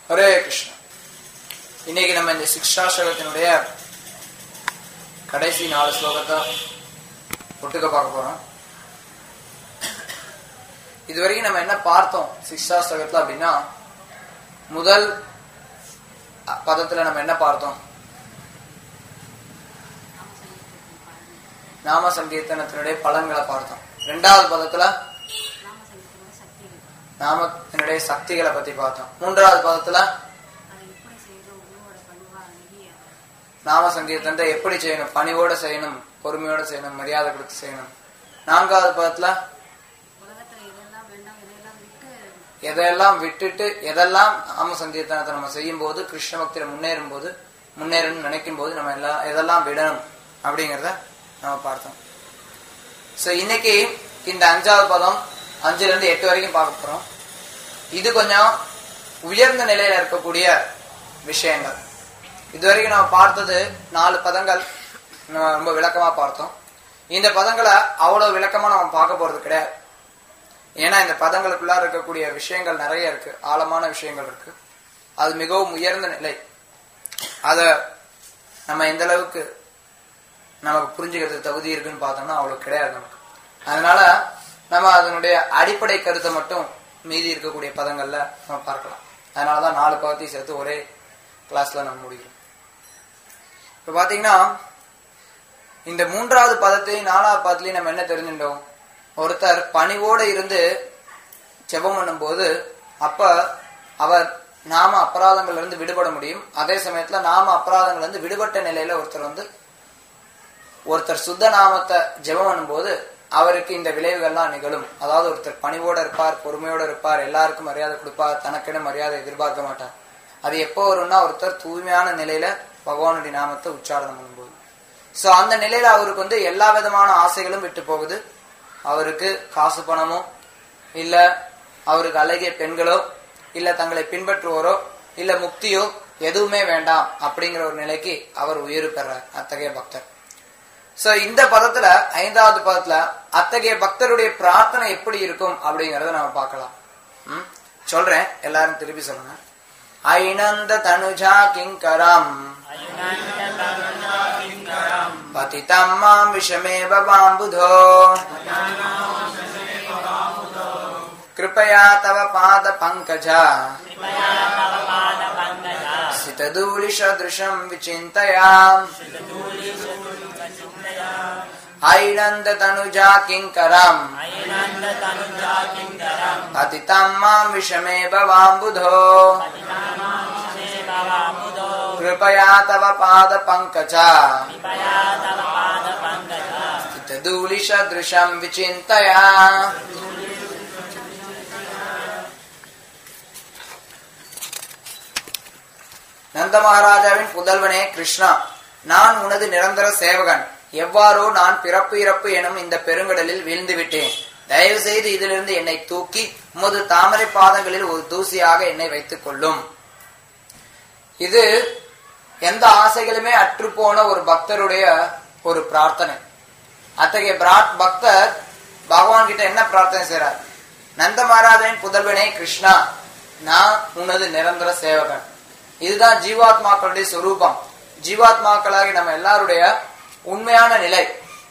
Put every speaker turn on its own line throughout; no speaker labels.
ஹரே கிருஷ்ணா இன்னைக்கு நம்ம இந்த சிக்ஷாசகத்தினுடைய கடைசி நாலு ஸ்லோகத்தை ஒட்டுக்க பார்க்க போறோம் இதுவரைக்கும் நம்ம என்ன பார்த்தோம் சிக்ஷாசகத்துல அப்படின்னா முதல் பதத்துல நம்ம என்ன பார்த்தோம் நாம சங்கீர்த்தனத்தினுடைய பலன்களை பார்த்தோம் ரெண்டாவது பதத்துல நாமத்தினுடைய சக்திகளை பத்தி பார்த்தோம் மூன்றாவது பதத்துல நாம சங்கீர்த்தனத்தை எப்படி செய்யணும் பணிவோட செய்யணும் பொறுமையோட செய்யணும் மரியாதை கொடுத்து செய்யணும் நான்காவது பதத்துல எதையெல்லாம் விட்டுட்டு எதெல்லாம் நாம சங்கீர்த்தனத்தை நம்ம செய்யும் போது கிருஷ்ண பக்தியில முன்னேறும் போது முன்னேறணும்னு நினைக்கும் போது நம்ம எல்லாம் எதெல்லாம் விடணும் அப்படிங்கிறத நம்ம பார்த்தோம் சோ இன்னைக்கு இந்த அஞ்சாவது பதம் அஞ்சுல இருந்து எட்டு வரைக்கும் பார்க்க போறோம் இது கொஞ்சம் உயர்ந்த நிலையில இருக்கக்கூடிய விஷயங்கள் இதுவரைக்கும் நம்ம பார்த்தது நாலு பதங்கள் நம்ம ரொம்ப விளக்கமா பார்த்தோம் இந்த பதங்களை அவ்வளவு விளக்கமா நம்ம பார்க்க போறது கிடையாது ஏன்னா இந்த பதங்களுக்குள்ள இருக்கக்கூடிய விஷயங்கள் நிறைய இருக்கு ஆழமான விஷயங்கள் இருக்கு அது மிகவும் உயர்ந்த நிலை அத நம்ம எந்த அளவுக்கு நமக்கு புரிஞ்சுக்கிறது தகுதி இருக்குன்னு பார்த்தோம்னா அவ்வளவு கிடையாது நமக்கு அதனால நம்ம அதனுடைய அடிப்படை கருத்தை மட்டும் மீதி இருக்கக்கூடிய பதங்கள்ல நம்ம பார்க்கலாம் அதனாலதான் நாலு பதத்தையும் சேர்த்து ஒரே கிளாஸ்ல நம்ம முடிக்கிறோம் இப்ப பாத்தீங்கன்னா இந்த மூன்றாவது பதத்தையும் நாலாவது பதத்திலையும் நம்ம என்ன தெரிஞ்சுட்டோம் ஒருத்தர் பணிவோடு இருந்து ஜெபம் பண்ணும்போது அப்ப அவர் நாம அபராதங்கள்ல இருந்து விடுபட முடியும் அதே சமயத்துல நாம அபராதங்கள்ல இருந்து விடுபட்ட நிலையில ஒருத்தர் வந்து ஒருத்தர் சுத்த நாமத்தை ஜெபம் பண்ணும்போது அவருக்கு இந்த விளைவுகள்லாம் நிகழும் அதாவது ஒருத்தர் பணிவோட இருப்பார் பொறுமையோட இருப்பார் எல்லாருக்கும் மரியாதை கொடுப்பார் தனக்கென மரியாதை எதிர்பார்க்க மாட்டார் அது எப்போ வரும்னா ஒருத்தர் தூய்மையான நிலையில பகவானுடைய நாமத்தை உச்சாரணம் பண்ணும்போது சோ அந்த நிலையில அவருக்கு வந்து எல்லா விதமான ஆசைகளும் விட்டு போகுது அவருக்கு காசு பணமோ இல்ல அவருக்கு அழகிய பெண்களோ இல்ல தங்களை பின்பற்றுவோரோ இல்ல முக்தியோ எதுவுமே வேண்டாம் அப்படிங்கிற ஒரு நிலைக்கு அவர் உயிர் பெறார் அத்தகைய பக்தர் சோ இந்த பதத்துல ஐந்தாவது பதத்துல அத்தகைய பக்தருடைய பிரார்த்தனை எப்படி இருக்கும் அப்படிங்கறத நம்ம பார்க்கலாம் ம்? சொல்றேன் எல்லாரும் திருப்பி சொல்லுங்க ஐநந்த தனுஜா கிங்கரம் பதிதம் மாம் விஷமேவ வாம்புதோ कृपया तव पाद पङ्कजा सितधूलिसदृशम् विचिन्तया ऐनन्दतनुजा किङ्करम् पतितम् माम् विषमेव वाम्बुधो कृपया तव पाद पङ्कजा स्थितधूलिसदृशम् विचिन्तया நந்த மகாராஜாவின் புதல்வனே கிருஷ்ணா நான் உனது நிரந்தர சேவகன் எவ்வாறோ நான் பிறப்பு இறப்பு எனும் இந்த பெருங்கடலில் வீழ்ந்து விட்டேன் தயவு செய்து இதிலிருந்து என்னை தூக்கி உமது தாமரை பாதங்களில் ஒரு தூசியாக என்னை வைத்துக் கொள்ளும் இது எந்த ஆசைகளுமே அற்றுப்போன ஒரு பக்தருடைய ஒரு பிரார்த்தனை அத்தகைய பிராட் பக்தர் பகவான் கிட்ட என்ன பிரார்த்தனை செய்றார் நந்த மகாராஜனின் புதல்வனே கிருஷ்ணா நான் உனது நிரந்தர சேவகன் இதுதான் ஜீவாத்மாக்களுடைய சொரூபம் ஜீவாத்மாக்களாகி நம்ம எல்லாருடைய உண்மையான நிலை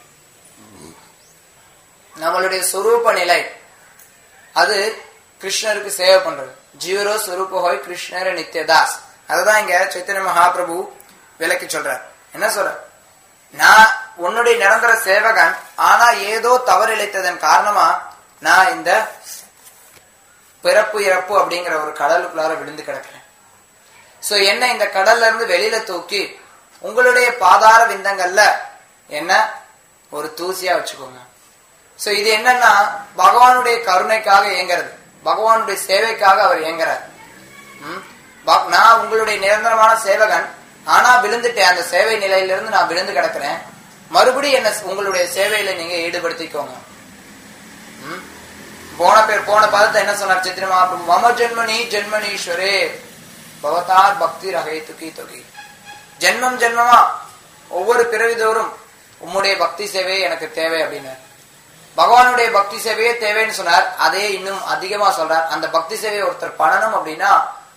நம்மளுடைய சொரூப நிலை அது கிருஷ்ணருக்கு சேவை பண்றது ஜீவரோ சொரூப ஹோய் கிருஷ்ணர நித்யதாஸ் அதுதான் இங்க சைத்தன்ய மகாபிரபு விளக்கி சொல்றார் என்ன சொல்ற நான் உன்னுடைய நிரந்தர சேவகன் ஆனா ஏதோ தவறு இழைத்ததன் காரணமா நான் இந்த பிறப்பு இறப்பு அப்படிங்கிற ஒரு கடலுக்குள்ளார விழுந்து கிடக்கிறேன் சோ என்ன இந்த கடல்ல இருந்து வெளியில தூக்கி உங்களுடைய பாதார விந்தங்கள்ல என்ன ஒரு தூசியா வச்சுக்கோங்க சோ இது என்னன்னா பகவானுடைய கருணைக்காக இயங்குறது பகவானுடைய சேவைக்காக அவர் இயங்குறார் ம்? ப- நான் உங்களுடைய நிரந்தரமான சேவகன் ஆனா விழுந்துட்டேன் அந்த சேவை நிலையிலிருந்து நான் விழுந்து கிடக்கிறேன் மறுபடியும் என்ன உங்களுடைய சேவையில நீங்க ஈடுபடுத்திக்கோங்க ம்? போன பேர் போன பதத்தை என்ன சொன்னார் சித்திரமா மம ஜென்மனி ஜென்மனீஸ்வரே பவதார் பக்தி ரகைத்துக்கி தொகி ஜென்மம் ஜென்மமா ஒவ்வொரு பிறவிதோறும் உம்முடைய பக்தி சேவையே எனக்கு தேவை அப்படின்னார் பகவானுடைய பக்தி சேவையே தேவைன்னு சொன்னார் அதே இன்னும் அதிகமா சொல்றார் அந்த பக்தி சேவையை ஒருத்தர் பண்ணணும் அப்படின்னா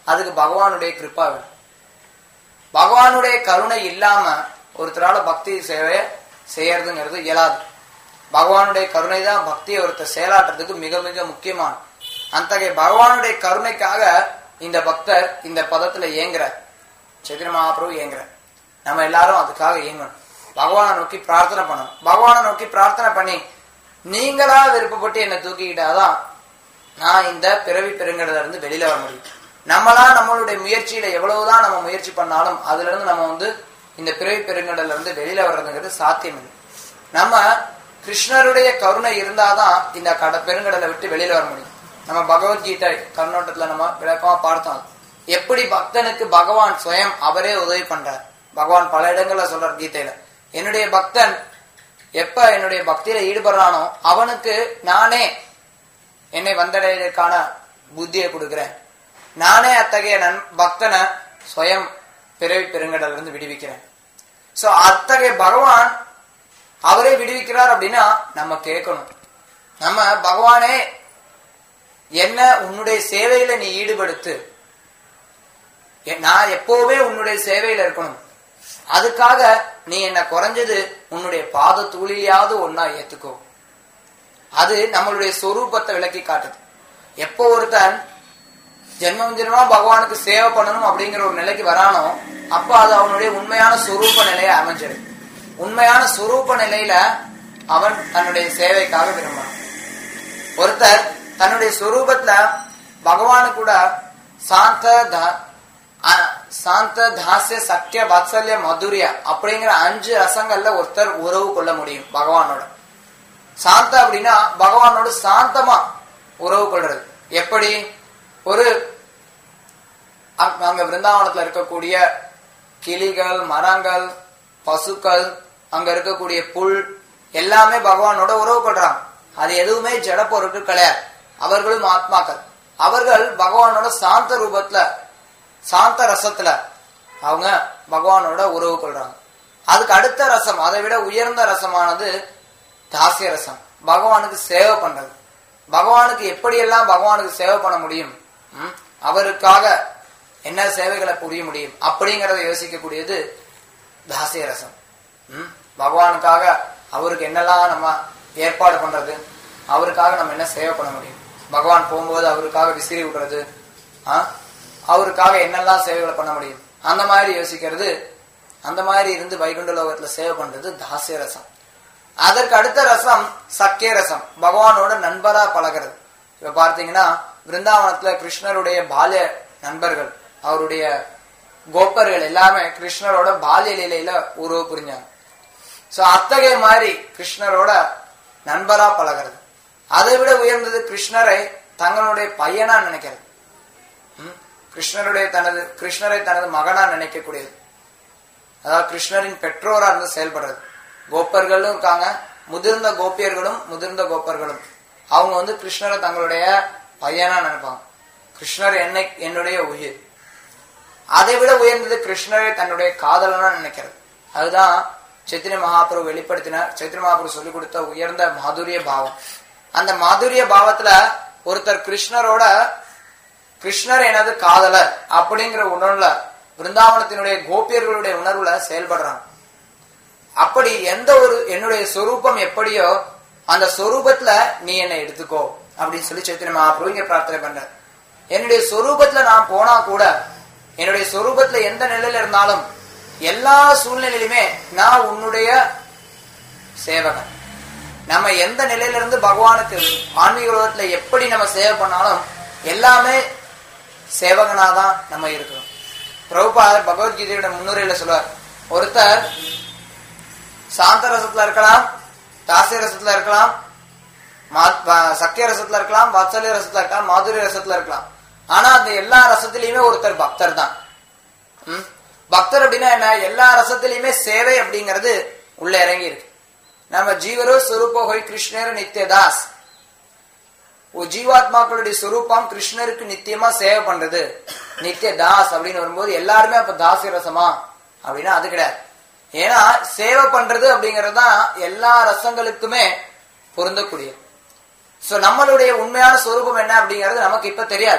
அதுக்கு பகவானுடைய கிருப்பா வேணும் பகவானுடைய கருணை இல்லாம ஒருத்தரால பக்தி சேவை செய்யறதுங்கிறது இயலாது பகவானுடைய கருணை தான் பக்தியை ஒருத்தர் செயலாற்றுறதுக்கு மிக மிக முக்கியமான அத்தகைய பகவானுடைய கருணைக்காக இந்த பக்தர் இந்த பதத்துல ஏங்குறார் சைத்தன்ய மகாபிரபு ஏங்குறார் நம்ம எல்லாரும் அதுக்காக இயங்கணும் பகவானை நோக்கி பிரார்த்தனை பண்ணணும் பகவானை நோக்கி பிரார்த்தனை பண்ணி நீங்களா விருப்பப்பட்டு என்னை தூக்கிக்கிட்டாதான் நான் இந்த பிறவி பெருங்கடல இருந்து வெளியில வர முடியும் நம்மளா நம்மளுடைய முயற்சியில எவ்வளவுதான் நம்ம முயற்சி பண்ணாலும் அதுல இருந்து நம்ம வந்து இந்த பிறவி பெருங்கடல்ல இருந்து வெளியில வர்றதுங்கிறது சாத்தியம் இல்லை நம்ம கிருஷ்ணருடைய கருணை இருந்தாதான் இந்த கட பெருங்கடலை விட்டு வெளியில வர முடியும் நம்ம பகவத்கீதை கண்ணோட்டத்துல நம்ம விளக்கமா பார்த்தோம் எப்படி பக்தனுக்கு பகவான் சுயம் அவரே உதவி பண்றார் பகவான் பல இடங்கள்ல சொல்றார் கீதையில என்னுடைய பக்தன் எப்ப என்னுடைய பக்தியில ஈடுபடுறானோ அவனுக்கு நானே என்னை வந்தடைவதற்கான புத்தியை கொடுக்கிறேன் நானே அத்தகைய நன் பக்தனை சுயம் பிறவி பெருங்கடல இருந்து விடுவிக்கிறேன் சோ அத்தகைய பகவான் அவரே விடுவிக்கிறார் அப்படின்னா நம்ம கேட்கணும் நம்ம பகவானே என்ன உன்னுடைய சேவையில நீ ஈடுபடுத்து எ- நான் எப்பவுமே உன்னுடைய சேவையில இருக்கணும் அதுக்காக நீ என்ன குறைஞ்சது உன்னுடைய பாத தூளியாவது ஒன்னா ஏத்துக்கோ அது நம்மளுடைய சொரூபத்தை விளக்கி காட்டுது எப்போ ஒருத்தன் ஜென்மம் ஜென்மமா பகவானுக்கு சேவை பண்ணணும் அப்படிங்கிற ஒரு நிலைக்கு வரானோ அப்ப அது அவனுடைய உண்மையான சொரூப நிலையை அமைஞ்சிடும் உண்மையான சொரூப நிலையில அவன் தன்னுடைய சேவைக்காக விரும்புறான் ஒருத்தர் தன்னுடைய சொரூபத்துல பகவானு கூட சாந்த த- அ- சாந்த தாசிய சக்கிய வாத்சல்ய மதுரிய அப்படிங்கிற அஞ்சு ரசங்கள்ல ஒருத்தர் உறவு கொள்ள முடியும் பகவானோட சாந்த அப்படின்னா பகவானோட சாந்தமா உறவு கொள்றது எப்படி ஒரு அங்க அங்க விருந்தாவனத்துல இருக்கக்கூடிய கிளிகள் மரங்கள் பசுக்கள் அங்க இருக்கக்கூடிய புல் எல்லாமே பகவானோட உறவு கொள்றாங்க அது எதுவுமே ஜட பொருட்கள் கிடையாது அவர்களும் ஆத்மாக்கள் அவர்கள் பகவானோட சாந்த ரூபத்துல சாந்த ரசத்துல அவங்க பகவானோட உறவு கொள்றாங்க அதுக்கு அடுத்த ரசம் அதை விட உயர்ந்த ரசமானது தாசிய ரசம் பகவானுக்கு சேவை பண்றது பகவானுக்கு எப்படியெல்லாம் பகவானுக்கு சேவை பண்ண முடியும் ம்? அவருக்காக என்ன சேவைகளை புரிய முடியும் அப்படிங்கறத யோசிக்கக்கூடியது தாசிய ரசம் ம்? பகவானுக்காக அவருக்கு என்னெல்லாம் நம்ம ஏற்பாடு பண்றது அவருக்காக நம்ம என்ன சேவை பண்ண முடியும் பகவான் போகும்போது அவருக்காக விசிறி விடுறது ஆ? அவருக்காக என்னெல்லாம் சேவைகளை பண்ண முடியும் அந்த மாதிரி யோசிக்கிறது அந்த மாதிரி இருந்து வைகுண்ட லோகத்துல சேவை பண்றது தாசிய ரசம் அதற்கு அடுத்த ரசம் சக்கிய ரசம் பகவானோட நண்பரா பழகிறது இப்ப பார்த்தீங்கன்னா பிருந்தாவனத்துல கிருஷ்ணருடைய பால்ய நண்பர்கள் அவருடைய கோப்பர்கள் எல்லாமே கிருஷ்ணரோட பால்ய நிலையில உறவு புரிஞ்சாங்க சோ அத்தகைய மாதிரி கிருஷ்ணரோட நண்பரா பழகிறது அதை விட உயர்ந்தது கிருஷ்ணரை தங்களுடைய பையனா நினைக்கிறது ம்? கிருஷ்ணருடைய தனது கிருஷ்ணரை தனது மகனா நினைக்கக்கூடியது அதாவது கிருஷ்ணரின் பெற்றோரா இருந்து செயல்படுறது கோப்பர்களும் இருக்காங்க முதிர்ந்த கோபியர்களும் முதிர்ந்த கோப்பர்களும் அவங்க வந்து கிருஷ்ணரை தங்களுடைய பையனா நினைப்பாங்க கிருஷ்ணர் என்னை என்னுடைய உயிர் அதை விட உயர்ந்தது கிருஷ்ணரை தன்னுடைய காதலனா நினைக்கிறது அதுதான் சைத்தன்ய மகாபுரு வெளிப்படுத்தினார் சைத்தன்ய மகாபுரு சொல்லிக் கொடுத்த உயர்ந்த மாதுரிய பாவம் அந்த மாதுரிய பாவத்துல ஒருத்தர் கிருஷ்ணரோட கிருஷ்ணர் எனது காதலர் அப்படிங்கிற உணர்வுல பிருந்தாவனத்தினுடைய கோபியர்களுடைய உணர்வுல செயல்படுறாங்க அப்படி எந்த ஒரு என்னுடைய சொரூபம் எப்படியோ அந்த சொரூபத்துல நீ என்னை எடுத்துக்கோ அப்படின்னு சொல்லி சைத்தன்ய மகாபிரபு இங்க பிரார்த்தனை பண்றார் என்னுடைய சொரூபத்துல நான் போனா கூட என்னுடைய சொரூபத்துல எந்த நிலையில இருந்தாலும் எல்லா சூழ்நிலையிலுமே நான் உன்னுடைய சேவகன் நம்ம எந்த நிலையில இருந்து பகவானுக்கு ஆன்மீக உலகத்துல எப்படி நம்ம சேவை பண்ணாலும் எல்லாமே சேவகனாதான் நம்ம இருக்கிறோம் பிரபுபாதர் பகவத்கீதையோட முன்னுரையில சொல்லுவார் ஒருத்தர் சாந்த ரசத்துல இருக்கலாம் தாசிய ரசத்துல இருக்கலாம் மா- வ- சக்கிய ரசத்துல இருக்கலாம் வாத்சல்ய ரசத்துல இருக்கலாம் மாதுரிய ரசத்துல இருக்கலாம் ஆனா அந்த எல்லா ரசத்திலயுமே ஒருத்தர் பக்தர் தான் ம்? பக்தர் அப்படின்னா என்ன எல்லா ரசத்திலயுமே சேவை அப்படிங்கிறது உள்ள இறங்கி இருக்கு நம்ம ஜீவரோ சுரூபோ ஹோய் கிருஷ்ணர் நித்யதாஸ் ஒரு ஜீவாத்மாக்களுடைய சுரூபம் கிருஷ்ணருக்கு நித்தியமா சேவை பண்றது நித்திய தாஸ் அப்படின்னு வரும்போது எல்லாருமே அப்ப தாசிய ரசமா அப்படின்னா அது கிடையாது ஏன்னா சேவை பண்றது அப்படிங்கிறது தான் எல்லா ரசங்களுக்குமே பொருந்தக்கூடியது சோ நம்மளுடைய உண்மையான சொரூபம் என்ன அப்படிங்கிறது நமக்கு இப்ப தெரியாது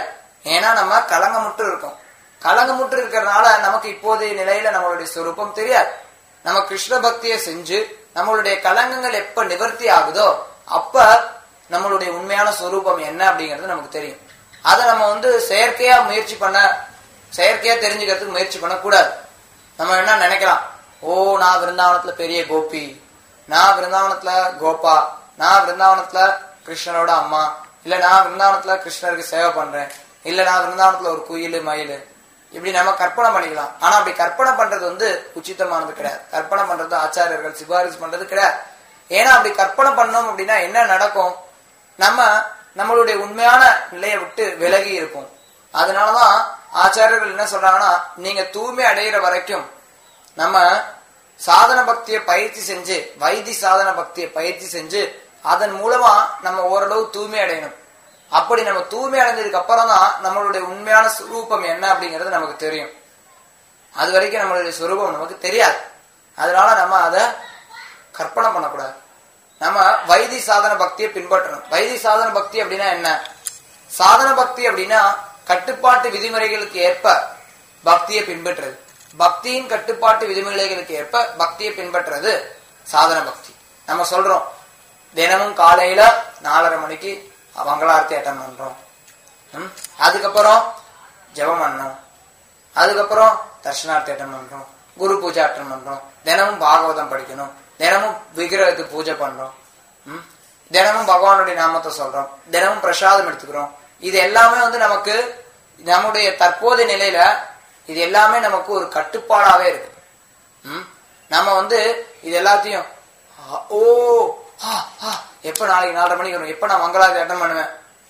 ஏன்னா நம்ம கலங்கமுற்று இருக்கோம் கலங்கமுற்று இருக்கிறதுனால நமக்கு இப்போதைய நிலையில நம்மளுடைய சொரூபம் தெரியாது நம்ம கிருஷ்ண பக்தியை செஞ்சு நம்மளுடைய கலங்கங்கள் எப்ப நிவர்த்தி ஆகுதோ அப்ப நம்மளுடைய உண்மையான சொரூபம் என்ன அப்படிங்கிறது நமக்கு தெரியும் அதை நம்ம வந்து செயற்கையா முயற்சி பண்ண செயற்கையா தெரிஞ்சுக்கிறதுக்கு முயற்சி பண்ணக்கூடாது நம்ம என்ன நினைக்கலாம் ஓ நான் விருந்தாவனத்துல பெரிய கோபி நான் விருந்தாவனத்துல கோபா நான் விருந்தாவனத்துல கிருஷ்ணரோட அம்மா இல்ல நான் விருந்தாவனத்துல கிருஷ்ணருக்கு சேவை பண்றேன் இல்ல நான் விருந்தாவனத்துல ஒரு குயில் மயில் இப்படி நம்ம கற்பனை பண்ணிக்கலாம் ஆனா அப்படி கற்பனை பண்றது வந்து உச்சிதமானது கிடையாது கற்பனை பண்றது ஆச்சாரியர்கள் சிபாரிசு பண்றது கிடையாது ஏன்னா அப்படி கற்பனை பண்ணோம் அப்படின்னா என்ன நடக்கும் நம்ம நம்மளுடைய உண்மையான நிலையை விட்டு விலகி இருப்போம் அதனாலதான் ஆச்சாரியர்கள் என்ன சொல்றாங்கன்னா நீங்க தூய்மை அடைகிற வரைக்கும் நம்ம சாதன பக்தியை பயிற்சி செஞ்சு வைத்தி சாதன பக்தியை பயிற்சி செஞ்சு அதன் மூலமா நம்ம ஓரளவு தூய்மை அடையணும் அப்படி நம்ம தூய்மை அடைஞ்சதுக்கு அப்புறம் தான் நம்மளுடைய உண்மையான சுரூபம் என்ன அப்படிங்கிறது நமக்கு தெரியும் அது வரைக்கும் நம்மளுடைய சுரூபம் நமக்கு தெரியாது அதனால நம்ம அதை கற்பனை பண்ணக்கூடாது நம்ம வைத்தி சாதன பக்தியை பின்பற்றணும் வைத்தி சாதன பக்தி அப்படின்னா என்ன சாதன பக்தி அப்படின்னா கட்டுப்பாட்டு விதிமுறைகளுக்கு ஏற்ப பக்தியை பின்பற்றுறது பக்தியின் கட்டுப்பாட்டு விதிமுறைகளுக்கு ஏற்ப பக்தியை பின்பற்றுறது சாதன பக்தி நம்ம சொல்றோம் தினமும் காலையில நாலரை மணிக்கு மங்களாரத்தி அட்டன் பண்றோம் ம்? அதுக்கப்புறம் ஜெபம் பண்ணோம் அதுக்கப்புறம் தர்ஷனார்த்தி அட்டன் பண்றோம் குரு பூஜை அட்டன் பண்றோம் தினமும் பாகவதம் படிக்கணும் தினமும் விக்கிரகத்துக்கு பூஜை பண்றோம் ம்? தினமும் பகவானுடைய நாமத்தை சொல்றோம் தினமும் பிரசாதம் எடுத்துக்கிறோம் இது எல்லாமே வந்து நமக்கு நம்முடைய தற்போதைய நிலையில இது எல்லாமே நமக்கு ஒரு கட்டுப்பாடாவே இருக்கு ம்? நம்ம வந்து இது எல்லாத்தையும் ஆ, ஓ ஆ, ஆ, எப்ப நாளைக்கு நாலரை மணிக்கு வரும் எப்ப நான் மங்களாதி அட்டன் பண்ணுவேன்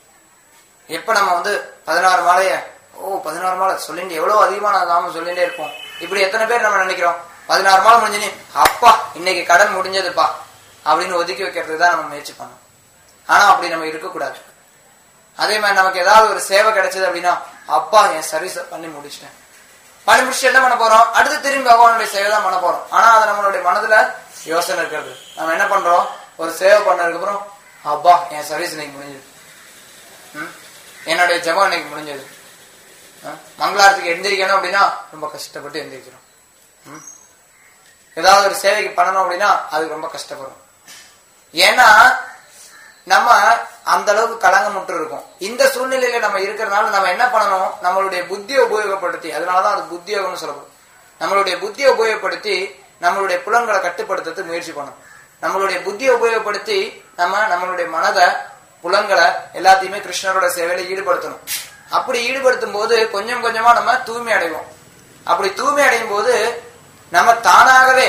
எப்ப நம்ம வந்து பதினாறு மாலைய ஓ பதினாறு மாலை சொல்லிட்டு எவ்வளவு அதிகமா நான் நாம சொல்லிட்டே இருப்போம் இப்படி எத்தனை பேர் நம்ம நினைக்கிறோம் பதினாறு மாலை முடிஞ்சுனே அப்பா இன்னைக்கு கடன் முடிஞ்சதுப்பா அப்படின்னு ஒதுக்கி வைக்கிறதுக்கு தான் நம்ம முயற்சி பண்ணோம் ஆனா அப்படி நம்ம இருக்கக்கூடாது அதே மாதிரி நமக்கு ஏதாவது ஒரு சேவை கிடைச்சது அப்படின்னா அப்பா என் சர்வீஸ் பண்ணி முடிச்சிட்டேன் பண்ணி முடிச்சுட்டு என்ன பண்ண போறோம் அடுத்து திரும்பி பகவானுடைய சேவை தான் பண்ண போறோம் ஆனா அது நம்மளுடைய மனதுல யோசனை இருக்கிறது நம்ம என்ன பண்றோம் ஒரு சேவை பண்ணதுக்கு அப்புறம் அப்பா என் சர்வீஸ் இன்னைக்கு முடிஞ்சது ம்? என்னுடைய ஜெபம் இன்னைக்கு முடிஞ்சது ம்? மங்களாரத்துக்கு எந்திரிக்கணும் அப்படின்னா ரொம்ப கஷ்டப்பட்டு எந்திரிக்கிறோம் ம்? ஏதாவது ஒரு சேவைக்கு பண்ணணும் அப்படின்னா அதுக்கு ரொம்ப கஷ்டப்படும் ஏன்னா நம்ம அந்த அளவுக்கு கலங்கமுற்று இருக்கும் இந்த சூழ்நிலையில நம்ம இருக்கிறதுனால நம்ம என்ன பண்ணணும் நம்மளுடைய புத்தியை உபயோகப்படுத்தி அதனாலதான் அது புத்தியோகம்னு சொல்லப்படும் நம்மளுடைய புத்தியை உபயோகப்படுத்தி நம்மளுடைய புலன்களை கட்டுப்படுத்துறதுக்கு முயற்சி பண்ணணும் நம்மளுடைய புத்தியை உபயோகப்படுத்தி நம்ம நம்மளுடைய மனதை புலன்களை எல்லாத்தையுமே கிருஷ்ணரோட சேவையில ஈடுபடுத்தணும் அப்படி ஈடுபடுத்தும் போது கொஞ்சம் கொஞ்சமா நம்ம தூய்மை அடைவோம் அப்படி தூய்மை அடையும் போது நம்ம தானாகவே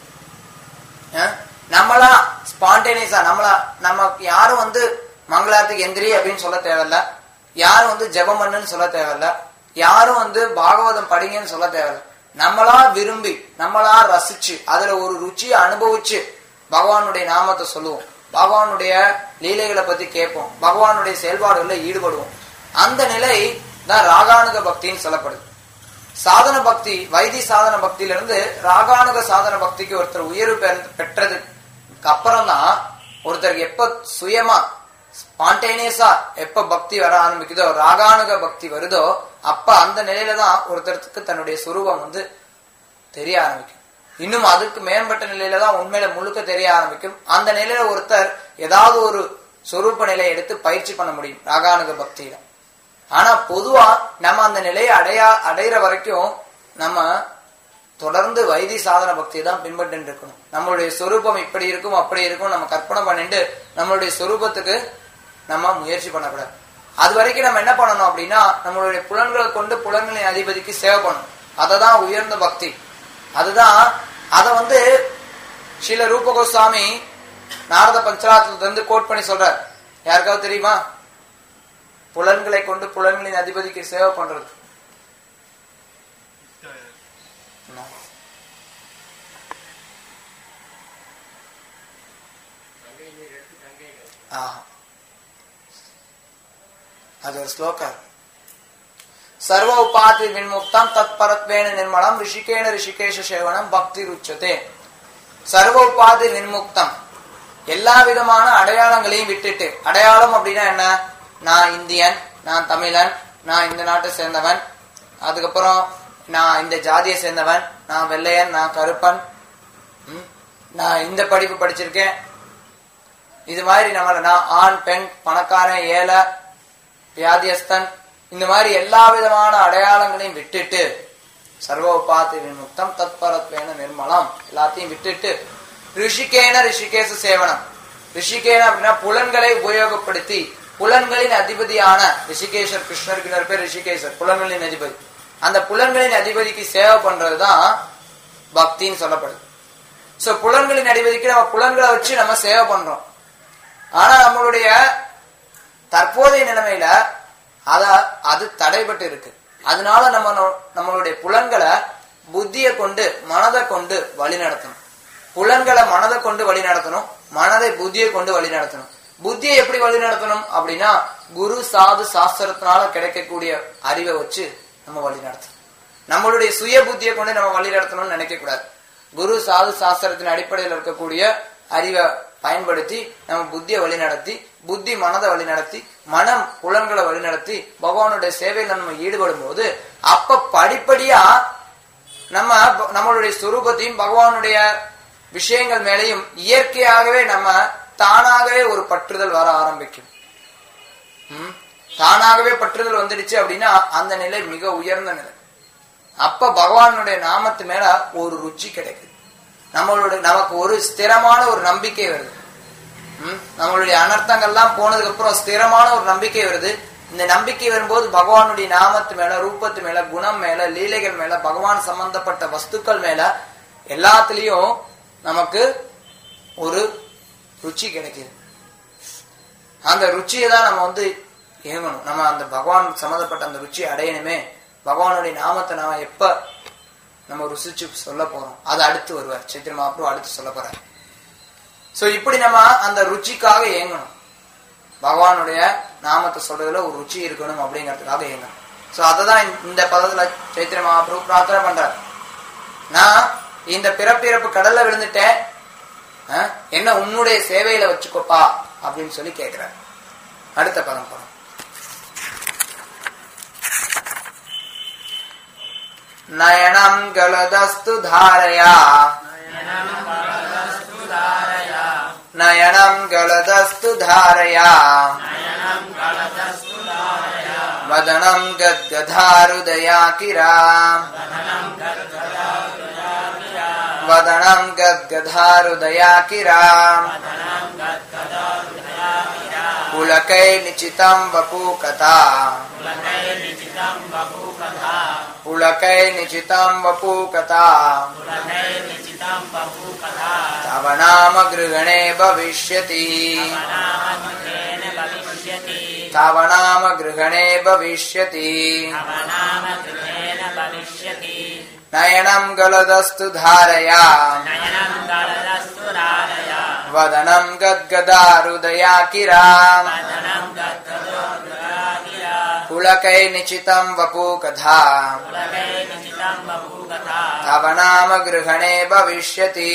அஹ், நம்மளா ஸ்பான்டேனியஸா நம்மளா நம்ம யாரும் வந்து மங்களாரத்துக்கு எந்திரி அப்படின்னு சொல்ல தேவையில்ல யாரும் வந்து ஜெபம் பண்ணுன்னு சொல்ல தேவையில்ல யாரும் வந்து பாகவதம் படிங்கன்னு சொல்ல தேவையில்ல நம்மளா விரும்பி நம்மளா ரசிச்சு அதுல ஒரு ருச்சியை அனுபவிச்சு பகவானுடைய நாமத்தை சொல்லுவோம் பகவானுடைய லீலைகளை பத்தி கேட்போம் பகவானுடைய செயல்பாடுகளில் ஈடுபடுவோம் அந்த நிலை தான் ராகானுக பக்தின்னு சொல்லப்படுது சாதன பக்தி வைத்தி சாதன பக்தியில இருந்து ராகானுக சாதன பக்திக்கு ஒருத்தர் உயர்வு பெற- பெற்றதுக்கு அப்புறம் தான் ஒருத்தருக்கு எப்ப சுயமா ஸ்பான்டேனியஸா எப்ப பக்தி வர ஆரம்பிக்குதோ ராகானுக பக்தி வருதோ அப்ப அந்த நிலையில தான் ஒருத்தருக்கு தன்னுடைய சுரூபம் வந்து தெரிய ஆரம்பிக்கும் இன்னும் அதுக்கு மேம்பட்ட நிலையில தான் உண்மையில முழுக்க தெரிய ஆரம்பிக்கும் அந்த நிலையில ஒருத்தர் ஏதாவது ஒரு சொரூப நிலையை எடுத்து பயிற்சி பண்ண முடியும் ராகானுக பக்தியில ஆனா பொதுவா நம்ம அந்த நிலையை அடையா அடையிற வரைக்கும் நம்ம தொடர்ந்து வைத்தி சாதன பக்தியை தான் பின்பற்றி இருக்கணும் நம்மளுடைய சொரூபம் இப்படி இருக்கும் அப்படி இருக்கும் நம்ம கற்பனை பண்ணிட்டு நம்மளுடைய சொரூபத்துக்கு நம்ம முயற்சி பண்ணக்கூடாது அது வரைக்கும் நம்ம என்ன பண்ணணும் அப்படின்னா நம்மளுடைய புலன்களை கொண்டு புலன்களின் அதிபதிக்கு சேவை பண்ணணும் அததான் உயர்ந்த பக்தி அதுதான் அதை வந்து ஸ்ரீல ரூப கோஸ்வாமி நாரத பஞ்சராத்திரத்துல இருந்து கோட் பண்ணி சொல்றார் யாருக்காவது தெரியுமா புலன்களை கொண்டு புலன்களின் அதிபதிக்கு சேவை பண்றது ஆஹா. அது ஒரு ஸ்லோகம் சர்வ உபாதி வின்முக்தம் தத்பரத்வேன நிர்மலம் ரிஷிகேன ரிஷிகேஷ சேவனம் பக்தி ருச்சதே சர்வ உபாதி வின்முக்தம் எல்லா விதமான அடையாளங்களையும் விட்டுட்டு அடையாளம் அப்படின்னா என்ன நான் இந்தியன் நான் தமிழன் நான் இந்த நாட்டை சேர்ந்தவன் அதுக்கப்புறம் நான் இந்த ஜாதியை சேர்ந்தவன் நான் வெள்ளையன் நான் கருப்பன் ம், நான் இந்த படிப்பு படிச்சிருக்கேன் இது மாதிரி நம்மள நான் ஆண் பெண் பணக்காரன் ஏழை வியாதியஸ்தன் இந்த மாதிரி எல்லா விதமான அடையாளங்களையும் விட்டுட்டு சர்வோபாதி விமுக்தம் தத்பரத்வேன நிர்மலம் எல்லாத்தையும் விட்டுட்டு ரிஷிகேன ரிஷிகேச சேவனம் ரிஷிகேன அப்படின்னா புலன்களை உபயோகப்படுத்தி புலன்களின் அதிபதியான ரிஷிகேஷர் கிருஷ்ணருக்கு இன்னொரு பேர் ரிஷிகேஷர் புலன்களின் அதிபதி அந்த புலன்களின் அதிபதிக்கு சேவை பண்றதுதான் பக்தின்னு சொல்லப்படுது சோ புலன்களின் அதிபதிக்கு நம்ம புலன்களை வச்சு நம்ம சேவை பண்றோம் ஆனா நம்மளுடைய தற்போதைய நிலைமையில அத அது தடைபட்டு இருக்கு அதனால நம்ம நோ- நம்மளுடைய புலன்களை புத்தியை கொண்டு மனதை கொண்டு வழி நடத்தணும் புலன்களை மனதை கொண்டு வழி நடத்தணும் மனதை புத்தியை கொண்டு வழி நடத்தணும் புத்தியை எப்படி வழி நடத்தணும் அப்படின்னா குரு சாது சாஸ்திரத்தினால கிடைக்கக்கூடிய அறிவை வச்சு நம்ம வழி நடத்தணும் நம்மளுடைய சுய புத்தியை கொண்டு நம்ம வழி நடத்தணும்னு நினைக்க கூடாது குரு சாது சாஸ்திரத்தின் அடிப்படையில் இருக்கக்கூடிய அறிவை பயன்படுத்தி நம்ம புத்தியை வழி நடத்தி புத்தி மனதை வழி நடத்தி மனம் புலன்களை வழி நடத்தி பகவானுடைய சேவையில் நம்ம ஈடுபடும் போது அப்ப படிப்படியா நம்ம ப- நம்மளுடைய சுரூபத்தையும் பகவானுடைய விஷயங்கள் மேலேயும் இயற்கையாகவே நம்ம தானாகவே ஒரு பற்றுதல் வர ஆரம்பிக்கும் ம்? தானாகவே பற்றுதல் வந்துடுச்சு அப்படின்னா அந்த நிலை மிக உயர்ந்த நிலை அப்ப பகவானுடைய நாமத்து மேல ஒரு ருச்சி கிடைக்குது நம்மளுடைய நமக்கு ஒரு ஸ்திரமான ஒரு நம்பிக்கை வருது ம்? நம்மளுடைய அனர்த்தங்கள்லாம் போனதுக்கு அப்புறம் ஸ்திரமான ஒரு நம்பிக்கை வருது இந்த நம்பிக்கை வரும்போது பகவானுடைய நாமத்து மேல ரூபத்து மேல குணம் மேல லீலைகள் மேல பகவான் சம்பந்தப்பட்ட வஸ்துக்கள் மேல எல்லாத்துலயும் நமக்கு ஒரு ருச்சி கிடைக்குது அந்த ருச்சியை தான் நம்ம வந்து ஏங்கணும் நம்ம அந்த பகவான் சம்மந்தப்பட்ட அந்த ருச்சியை அடையணுமே பகவானுடைய நாமத்தை நாம எப்ப நம்ம ருசிச்சு சொல்ல போறோம் அது அடுத்து வருவார் சைத்திர மகாபுரு அடுத்து சொல்ல போறார் சோ இப்படி நம்ம அந்த ருச்சிக்காக ஏங்கணும் பகவானுடைய நாமத்தை சொல்றதுல ஒரு ருச்சி இருக்கணும் அப்படிங்கிறதுக்காக ஏங்கணும் சோ அததான் இந்த- இந்த பதத்துல சைத்திர மகாபிரபு பிரார்த்தனை பண்றார் நான் இந்த பிறப்பிறப்பு கடல்ல விழுந்துட்டேன் அஹ், என்ன உன்னுடைய சேவையில வச்சுக்கோப்பா அப்படின்னு சொல்லி கேட்கிறார் அடுத்த பதம் பதம் நயனம் கலதஸ்து தாரயா நயனம் கலதஸ்து தாரயா வதனம் கத்கதாருதயா கிரா வதனம் கத்கதாருதயா கிரா புலகை நிச்சிதம் வபூகதா पुलकै निचितं वपूकथा तव नाम गृहणे भविष्यति तव नाम गृहणे भविष्यति नयनं गलदस्तु धारया वदनं गद्गदारुदया किरा पुलकै निचितं वपूकथा तव नाम गृहणे भविष्यति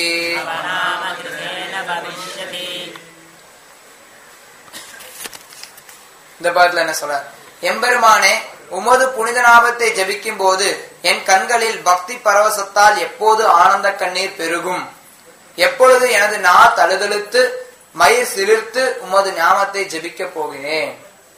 இந்த பாட்டுல என்ன சொல்ற எம்பெருமானே உமது புனித நாமத்தை ஜபிக்கும் போது என் கண்களில் பக்தி பரவசத்தால் எப்போது ஆனந்த கண்ணீர் பெருகும் எப்பொழுது எனது நா தழுதழுத்து மயிர் சிலிர்த்து உமது நாமத்தை ஜபிக்க போகிறேன்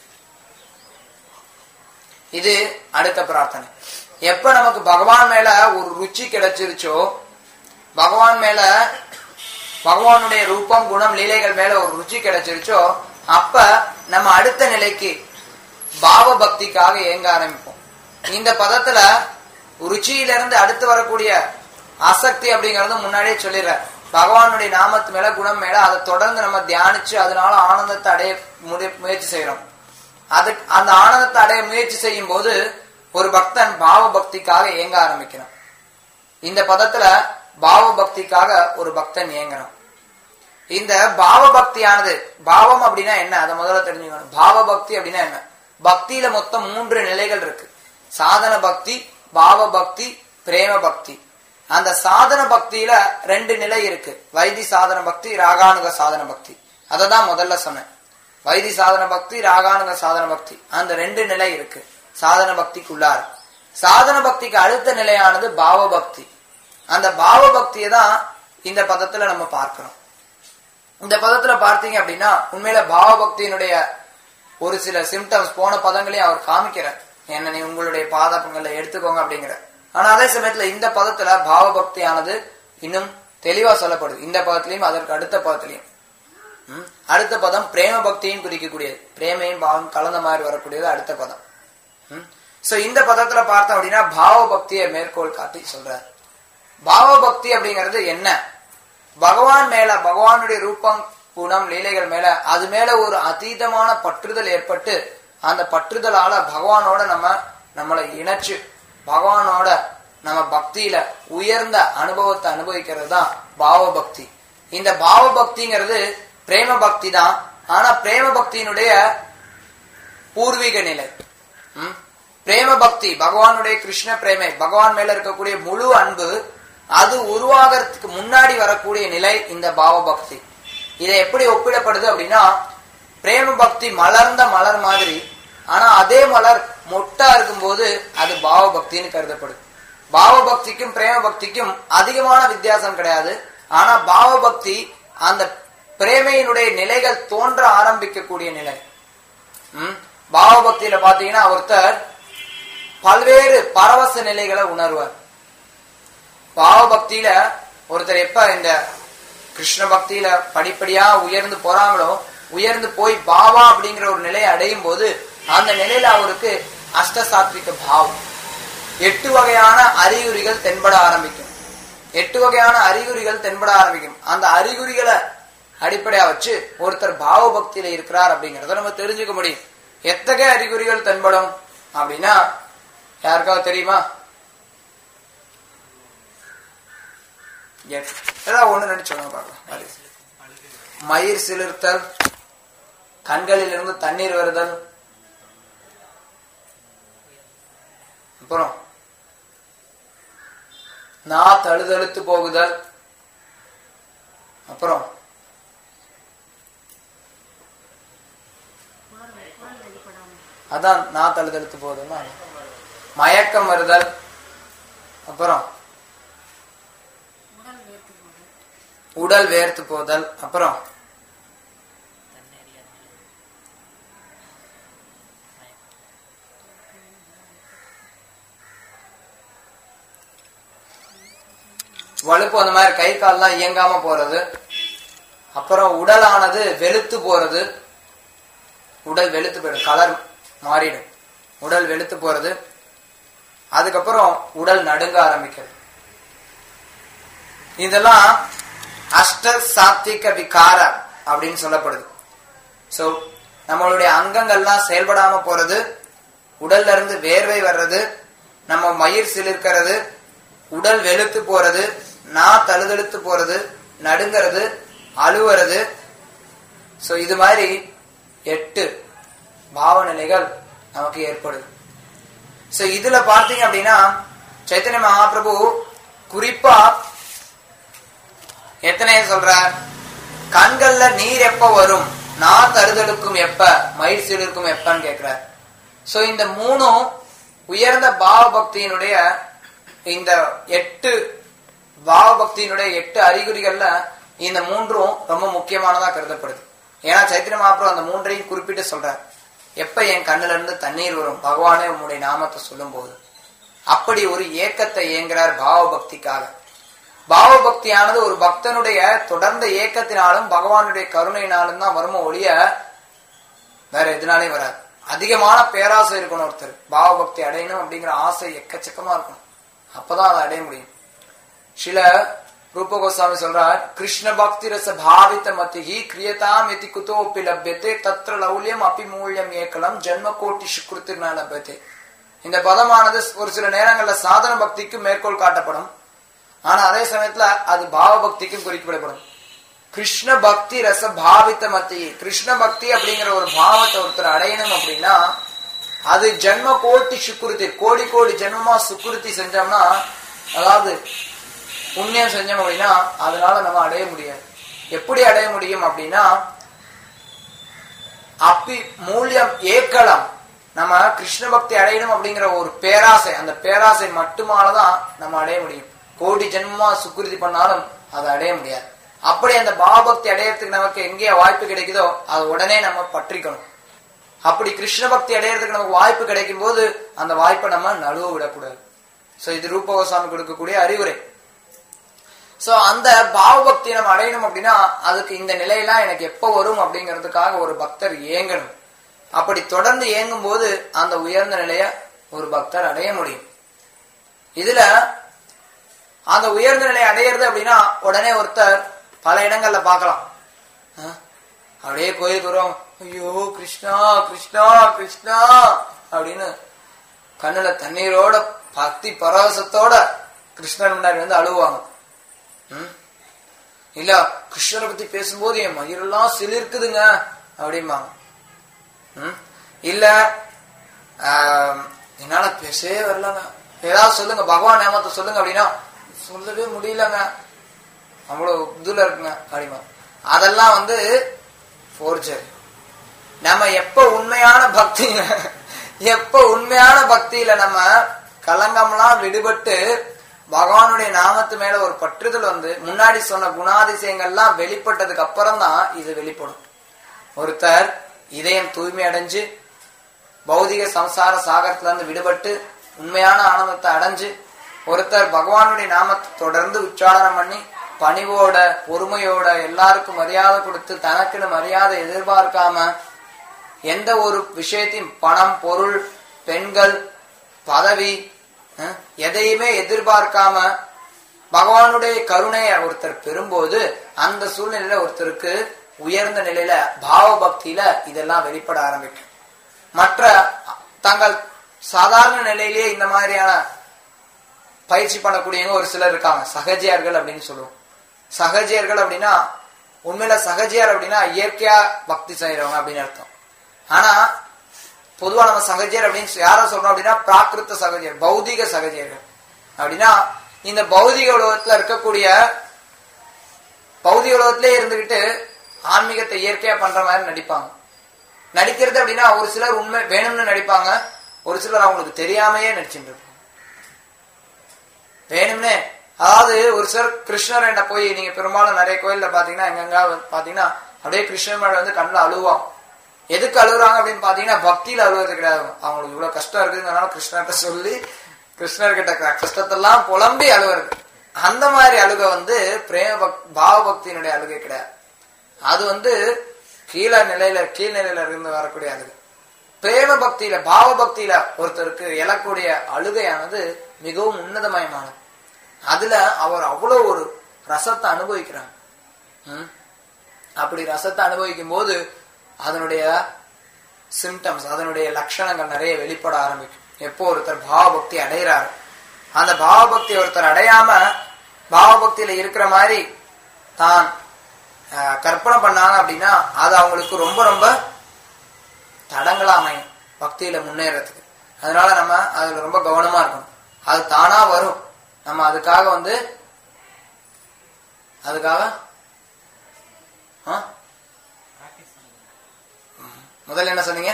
இது அடுத்த பிரார்த்தனை எப்ப நமக்கு பகவான் மேல ஒரு ருச்சி கிடைச்சிருச்சோ பகவான் மேல பகவானுடைய ரூபம் குணம் லீலைகள் மேல ஒரு ருச்சி கிடைச்சிருச்சோ அப்ப நம்ம அடுத்த நிலைக்கு பாவ பக்திக்காக ஏங்க ஆரம்பிப்போம் இந்த பதத்துல ருச்சியிலிருந்து அடுத்து வரக்கூடிய ஆசக்தி அப்படிங்கறது முன்னாடியே சொல்லிடுற பகவானுடைய நாமத்து மேல குணம் மேல அதை தொடர்ந்து நம்ம தியானிச்சு அதனால ஆனந்தத்தை அடைய முடி- முயற்சி செய்யறோம் அது அந்த ஆனந்தத்தை அடைய முயற்சி செய்யும் போது ஒரு பக்தன் பாவ பக்திக்காக ஏங்க ஆரம்பிக்கணும் இந்த பதத்துல பாவ பக்திக்காக ஒரு பக்தன் ஏங்கணும் இந்த பாவ பக்தியானது பாவம் அப்படின்னா என்ன அதை முதல்ல தெரிஞ்சுக்கணும் பாவ பக்தி அப்படின்னா என்ன பக்தியில மொத்தம் மூன்று நிலைகள் இருக்கு சாதன பக்தி பாவ பக்தி பிரேம பக்தி அந்த சாதன பக்தியில ரெண்டு நிலை இருக்கு வைதி சாதன பக்தி ராகானுக சாதன பக்தி அதை தான் முதல்ல சொன்னேன் வைதி சாதன பக்தி ராகானுக சாதன பக்தி அந்த ரெண்டு நிலை இருக்கு சாதன பக்திக்குள்ளார் சாதன பக்திக்கு அடுத்த நிலையானது பாவ பக்தி அந்த பாவ பக்தியை தான் இந்த பதத்துல நம்ம பார்க்கிறோம் இந்த பதத்துல பார்த்தீங்க அப்படின்னா உண்மையில பாவ பக்தியினுடைய ஒரு சில சிம்டம்ஸ் போன பதங்களையும் அவர் காமிக்கிறார் என்ன நீ உங்களுடைய பாதப்பங்களை எடுத்துக்கோங்க அப்படிங்கிற ஆனா அதே சமயத்துல இந்த பதத்துல பாவ பக்தியானது இன்னும் தெளிவா சொல்லப்படுது இந்த பதத்திலையும் அதற்கு அடுத்த பதத்திலையும் ம்? அடுத்த பதம் பிரேம பக்தியும் குறிக்கக்கூடியது பிரேமையும் பாவம் கலந்த மாதிரி வரக்கூடியது அடுத்த பதம் சோ இந்த பதத்துல பார்த்தோம் அப்படின்னா பாவ பக்தியை மேற்கோள் காட்டி சொல்றார் பாவ பக்தி அப்படிங்கிறது என்ன பகவான் மேல பகவானுடைய ரூபம் குணம் லீலைகள் மேல அது மேல ஒரு அதீதமான பற்றுதல் ஏற்பட்டு அந்த பற்றுதலால பகவானோட நம்ம நம்மளை இணைச்சு பகவானோட நம்ம பக்தியில உயர்ந்த அனுபவத்தை அனுபவிக்கிறது தான் பாவ பக்தி இந்த பாவ பக்திங்கிறது பிரேம பக்தி தான் ஆனா பிரேம பக்தியினுடைய பூர்வீக நிலை ம்? பிரேம பக்தி பகவானுடைய கிருஷ்ண பிரேமை பகவான் மேல இருக்கக்கூடிய முழு அன்பு அது உருவாகிறதுக்கு முன்னாடி வரக்கூடிய நிலை இந்த பாவ பக்தி இதை எப்படி ஒப்பிடப்படுது அப்படின்னா பிரேம பக்தி மலர்ந்த மலர் மாதிரி ஆனா அதே மலர் மொட்டா இருக்கும்போது அது பாவ பக்தின்னு கருதப்படுது பாவ பக்திக்கும் பிரேம பக்திக்கும் அதிகமான வித்தியாசம் கிடையாது ஆனா பாவ பக்தி அந்த பிரேமையினுடைய நிலைகள் தோன்ற ஆரம்பிக்கக்கூடிய நிலை ம்? பாவ பக்தியில பாத்தீங்கன்னா ஒருத்தர் பல்வேறு பரவச நிலைகளை உணர்வார் பாவ பக்தியில ஒருத்தர் எப்ப இந்த கிருஷ்ண பக்தியில படிப்படியா உயர்ந்து போறாங்களோ உயர்ந்து போய் பாவா அப்படிங்கிற ஒரு நிலையை அடையும் போது அந்த நிலையில அவருக்கு அஷ்டசாத்விக பாவம் எட்டு வகையான அறிகுறிகள் தென்பட ஆரம்பிக்கும் எட்டு வகையான அறிகுறிகள் தென்பட ஆரம்பிக்கும் அந்த அறிகுறிகளை அடிப்படையா வச்சு ஒருத்தர் பாவ பக்தியில இருக்கிறார் அப்படிங்கறத நம்ம தெரிஞ்சுக்க முடியும் எத்தகைய அறிகுறிகள் தென்படும் அப்படின்னா யாருக்காவது தெரியுமா எட்- ஏதாவது ஒண்ணு ரெண்டு சொல்லுங்க பார்க்கலாம் அது. மயிர் சிலிர்த்தல் கண்களில் இருந்து தண்ணீர் வருதல் அப்புறம் நா தழுதழுத்து போகுதல் அப்புறம் அதான் நா தழுதழுத்து போகுதுன்னா மயக்கம் வருதல் அப்புறம் உடல் வேர்த்து போதல் அப்புறம் வலுப்பு அந்த மாதிரி கை கால்லாம் இயங்காம போறது அப்புறம் உடலானது வெளுத்து போறது உடல் வெளுத்து போயிடும் கலர் மாறிடும் உடல் வெளுத்து போறது அதுக்கப்புறம் உடல் நடுங்க ஆரம்பிக்கிறது இதெல்லாம் அஷ்ட சாத்விக விகார அப்படின்னு சொல்லப்படுது சோ நம்மளுடைய அங்கங்கள்லாம் செயல்படாம போறது உடல்ல இருந்து வேர்வை வர்றது நம்ம மயிர் சிலிர்க்கிறது உடல் வெளுத்து போறது நா தழுதழுத்து போறது நடுங்கிறது அழுவுறது சோ இது மாதிரி எட்டு பாவநிலைகள் நமக்கு ஏற்படுது சோ இதுல பார்த்தீங்க அப்படின்னா சைத்தன்ய மகாபிரபு குறிப்பா எத்தனை சொல்றார் கண்கள்ல நீர் எப்ப வரும் நான் தருதலுக்கும் எப்ப மயிர் சிலிருக்கும் எப்பன்னு கேக்குறார் சோ இந்த மூணும் உயர்ந்த பாவ பக்தியினுடைய இந்த எட்டு பாவ பக்தியினுடைய எட்டு அறிகுறிகள்ல இந்த மூன்றும் ரொம்ப முக்கியமானதா கருதப்படுது ஏன்னா சைத்திர மகாபிரபு அந்த மூன்றையும் குறிப்பிட்டு சொல்றார் எப்ப என் கண்ணுல இருந்து தண்ணீர் வரும் பகவானே உம்முடைய நாமத்தை சொல்லும் போது அப்படி ஒரு ஏக்கத்தை ஏங்குறார் பாவ பக்திக்காக பாவ பக்தியானது ஒரு பக்தனுடைய தொடர்ந்த ஏக்கத்தினாலும் பகவானுடைய கருணையினாலும் தான் வருமோ ஒழிய வேற எதுனாலையும் வராது அதிகமான பேராசை இருக்கணும் ஒருத்தர் பாவ பக்தி அடையணும் அப்படிங்கிற ஆசை எக்கச்சக்கமா இருக்கணும் அப்பதான் அதை அடைய முடியும் சில ரூப கோஸ்வாமி சொல்றார் கிருஷ்ண பக்தி ரச பாவித மதிஹி கிரியதாம் எதி குதோப்பி லப்யத்தே தத்ர லௌல்யம் அபி மூல்யம் ஏக்கலம் ஜென்ம கோட்டி சுக்ருத்தினா லப்யத்தே இந்த பதமானது ஒரு சில நேரங்கள்ல சாதன பக்திக்கு மேற்கோள் காட்டப்படும் ஆனா அதே சமயத்துல அது பாவ பக்திக்கும் குறிப்பிடப்படும் கிருஷ்ண பக்தி ரச பாவித்த மத்தி கிருஷ்ண பக்தி அப்படிங்கிற ஒரு பாவத்தை ஒருத்தர் அடையணும் அப்படின்னா அது ஜென்ம கோட்டி சுக்குருத்தி கோடி கோடி ஜென்மமா சுக்குருத்தி செஞ்சோம்னா அதாவது புண்ணியம் செஞ்சோம் அப்படின்னா அதனால நம்ம அடைய முடியாது எப்படி அடைய முடியும் அப்படின்னா அப்பி மூல்யம் ஏக்களம் நம்ம கிருஷ்ண பக்தி அடையணும் அப்படிங்கிற ஒரு பேராசை அந்த பேராசை மட்டுமாலதான் நம்ம அடைய முடியும் கோடி ஜென்மமா சுக்குருதி பண்ணாலும் அதை அடைய முடியாது அப்படி அந்த பாவபக்தி அடையறதுக்கு நமக்கு எங்கே வாய்ப்பு கிடைக்குதோ அதை உடனே நம்ம பற்றிக்கணும் அப்படி கிருஷ்ண பக்தி அடையறதுக்கு நமக்கு வாய்ப்பு கிடைக்கும் போது அந்த வாய்ப்பை நம்ம நழுவ விடக்கூடாது சோ இது ரூப கோஸ்வாமி கொடுக்கக்கூடிய அறிவுரை சோ அந்த பாவபக்தி நம்ம அடையணும் அப்படின்னா அதுக்கு இந்த நிலையெல்லாம் எனக்கு எப்ப வரும் அப்படிங்கிறதுக்காக ஒரு பக்தர் ஏங்கணும் அப்படி தொடர்ந்து ஏங்கும் போது அந்த உயர்ந்த நிலைய ஒரு பக்தர் அடைய முடியும் இதுல அந்த உயர்ந்த நிலை அடையிறது அப்படின்னா உடனே ஒருத்தர் பல இடங்கள்ல பார்க்கலாம் ஆ? அப்படியே கோயிலுக்கு வருவாங்க ஐயோ கிருஷ்ணா கிருஷ்ணா கிருஷ்ணா அப்படின்னு கண்ணுல தண்ணீரோட பக்தி பரவசத்தோட கிருஷ்ணன் முன்னாடி வந்து அழுவாங்க ம்? இல்ல கிருஷ்ணரை பத்தி பேசும்போது என் மயிரெல்லாம் சிலிர்க்குதுங்க அப்படிம்பாங்க ம்? இல்ல ஆம், என்னால பேசவே வரலங்க ஏதாவது சொல்லுங்க பகவான் நாமத்தை சொல்லுங்க அப்படின்னா சொல்லவே முடியலங்க அவ்வளவு இதுல இருக்குங்க அப்படிமா அதெல்லாம் வந்து போர்ஜரி நம்ம எப்ப உண்மையான பக்தி எப்ப உண்மையான பக்தியில நம்ம கலங்கம்லாம் விடுபட்டு பகவானுடைய நாமத்து மேல ஒரு பற்றுதல் வந்து முன்னாடி சொன்ன குணாதிசயங்கள்லாம் வெளிப்பட்டதுக்கு அப்புறம் தான் இது வெளிப்படும் ஒருத்தர் இதயம் தூய்மை அடைஞ்சு பௌதிக சம்சார சாகரத்துல இருந்து விடுபட்டு உண்மையான ஆனந்தத்தை அடைஞ்சு ஒருத்தர் பகவானுடைய நாமத்தை தொடர்ந்து உச்சாரணம் பண்ணி பணிவோட பொறுமையோட எல்லாருக்கும் மரியாதை கொடுத்து தனக்குன்னு மரியாதை எதிர்பார்க்காம எந்த ஒரு விஷயத்தையும் பணம் பொருள் பெண்கள் பதவி அஹ், எதையுமே எதிர்பார்க்காம பகவானுடைய கருணையை ஒருத்தர் பெறும்போது அந்த சூழ்நிலையில ஒருத்தருக்கு உயர்ந்த நிலையில பாவ பக்தியில இதெல்லாம் வெளிப்பட ஆரம்பிக்கும் மற்ற தங்கள் சாதாரண நிலையிலேயே இந்த மாதிரியான பயிற்சி பண்ணக்கூடியவங்க ஒரு சிலர் இருக்காங்க சகஜியார்கள் அப்படின்னு சொல்லுவோம் சகஜியர்கள் அப்படின்னா உண்மையில சகஜியார் அப்படின்னா இயற்கையா பக்தி செய்யறவங்க அப்படின்னு அர்த்தம் ஆனா பொதுவா நம்ம சகஜியர் அப்படின்னு யார சொல்றோம் அப்படின்னா பிராகிருத்த சகஜியர் பௌதிக சகஜியர்கள் அப்படின்னா இந்த பௌதிக உலகத்துல இருக்கக்கூடிய பௌதிக உலகத்திலே இருந்துகிட்டு ஆன்மீகத்தை இயற்கையா பண்ற மாதிரி நடிப்பாங்க நடிக்கிறது அப்படின்னா ஒரு சிலர் உண்மை வேணும்னு நடிப்பாங்க ஒரு சிலர் அவங்களுக்கு தெரியாமையே நடிச்சுட்டு இருப்பாங்க வேணும்னே அதாவது ஒரு சிலர் கிருஷ்ணர் என்ன போய் நீங்க பெரும்பாலும் நிறைய கோயில்ல பாத்தீங்கன்னா எங்கெங்க பாத்தீங்கன்னா அப்படியே கிருஷ்ணர் மேல வந்து கண்ணுல அழுவான் எதுக்கு அழுகுறாங்க அப்படின்னு பாத்தீங்கன்னா பக்தியில அழுவது கிடையாது அவங்களுக்கு இவ்வளவு கஷ்டம் இருக்குதுனால கிருஷ்ணர்கிட்ட சொல்லி கிருஷ்ணர்கிட்ட க- கஷ்டத்தெல்லாம் புலம்பி அழுவுறது அந்த மாதிரி அழுக வந்து பிரேம பக் பாவ பக்தியினுடைய அழுகை கிடையாது அது வந்து கீழ நிலையில கீழ் நிலையில இருந்து வரக்கூடிய அழுகை பிரேம பக்தியில பாவ பக்தியில ஒருத்தருக்கு எழக்கூடிய அழுகையானது மிகவும் உன்னதமயமானது அதுல அவர் அவ்வளவு ஒரு ரசத்தை அனுபவிக்கிறாங்க ம்? அப்படி ரசத்தை அனுபவிக்கும் போது அதனுடைய சிம்டம்ஸ் அதனுடைய லட்சணங்கள் நிறைய வெளிப்பட ஆரம்பிக்கும் எப்போ ஒருத்தர் பாவபக்தி அடைகிறாரு அந்த பாவபக்தி ஒருத்தர் அடையாம பாவபக்தியில இருக்கிற மாதிரி தான் அஹ், கற்பனை பண்ணாங்க அப்படின்னா அது அவங்களுக்கு ரொம்ப ரொம்ப தடங்களா அமையும் பக்தியில முன்னேறதுக்கு அதனால நம்ம அதுல ரொம்ப கவனமா இருக்கணும் அது தானா வரும் நம்ம அதுக்காக வந்து அதுக்காக ஆ? ம். முதல்ல என்ன சொன்னீங்க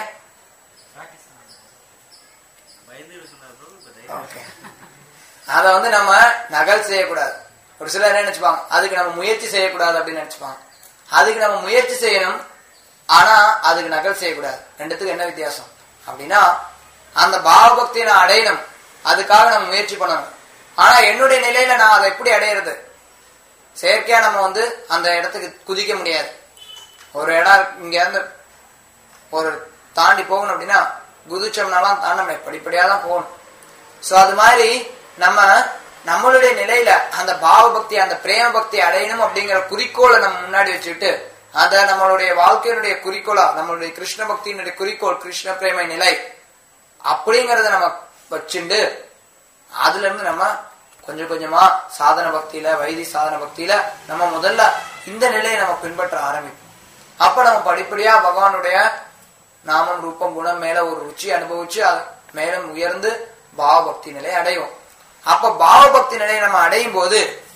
ஓகே அத வந்து நம்ம நகல் செய்யக்கூடாது ஒரு சிலர் என்ன நினைச்சுப்பாங்க அதுக்கு நம்ம முயற்சி செய்யக்கூடாது அப்படின்னு நினைச்சுப்பாங்க அதுக்கு நம்ம முயற்சி செய்யணும் ஆனா அதுக்கு நகல் செய்யக்கூடாது ரெண்டுத்துக்கு என்ன வித்தியாசம் அப்படின்னா அந்த பாவபக்தியை நான் அடையணும் அதுக்காக நம்ம முயற்சி பண்ணணும் ஆனா என்னுடைய நிலையில நான் அதை எப்படி அடையிறது செயற்கையா நம்ம வந்து அந்த இடத்துக்கு குதிக்க முடியாது ஒரு இடம் இங்க இருந்து ஒரு தாண்டி போகணும் அப்படின்னா குதிச்சோம்னாலாம் தாண்ட முடியாது படிப்படியா தான் போகணும் சோ அது மாதிரி நம்ம நம்மளுடைய நிலையில அந்த பாவ பக்தி அந்த பிரேம பக்தி அடையணும் அப்படிங்கிற குறிக்கோளை நம்ம முன்னாடி வச்சுக்கிட்டு அத நம்மளுடைய வாழ்க்கையினுடைய குறிக்கோளா நம்மளுடைய கிருஷ்ண பக்தியினுடைய குறிக்கோள் கிருஷ்ண பிரேம நிலை அப்படிங்கறத நம்ம வச்சுண்டு அதுல இருந்து நம்ம கொஞ்சம் கொஞ்சமா சாதன பக்தியில வைதி சாதன பக்தியில நம்ம முதல்ல இந்த நிலையை நம்ம பின்பற்ற ஆரம்பிப்போம் அப்ப நம்ம படிப்படியா பகவானுடைய நாமம் ரூபம் குணம் மேல ஒரு ருச்சி அனுபவிச்சு அது மேலும் உயர்ந்து பாவபக்தி நிலையை அடைவோம் அப்ப பாவபக்தி நிலையை நம்ம அடையும் போது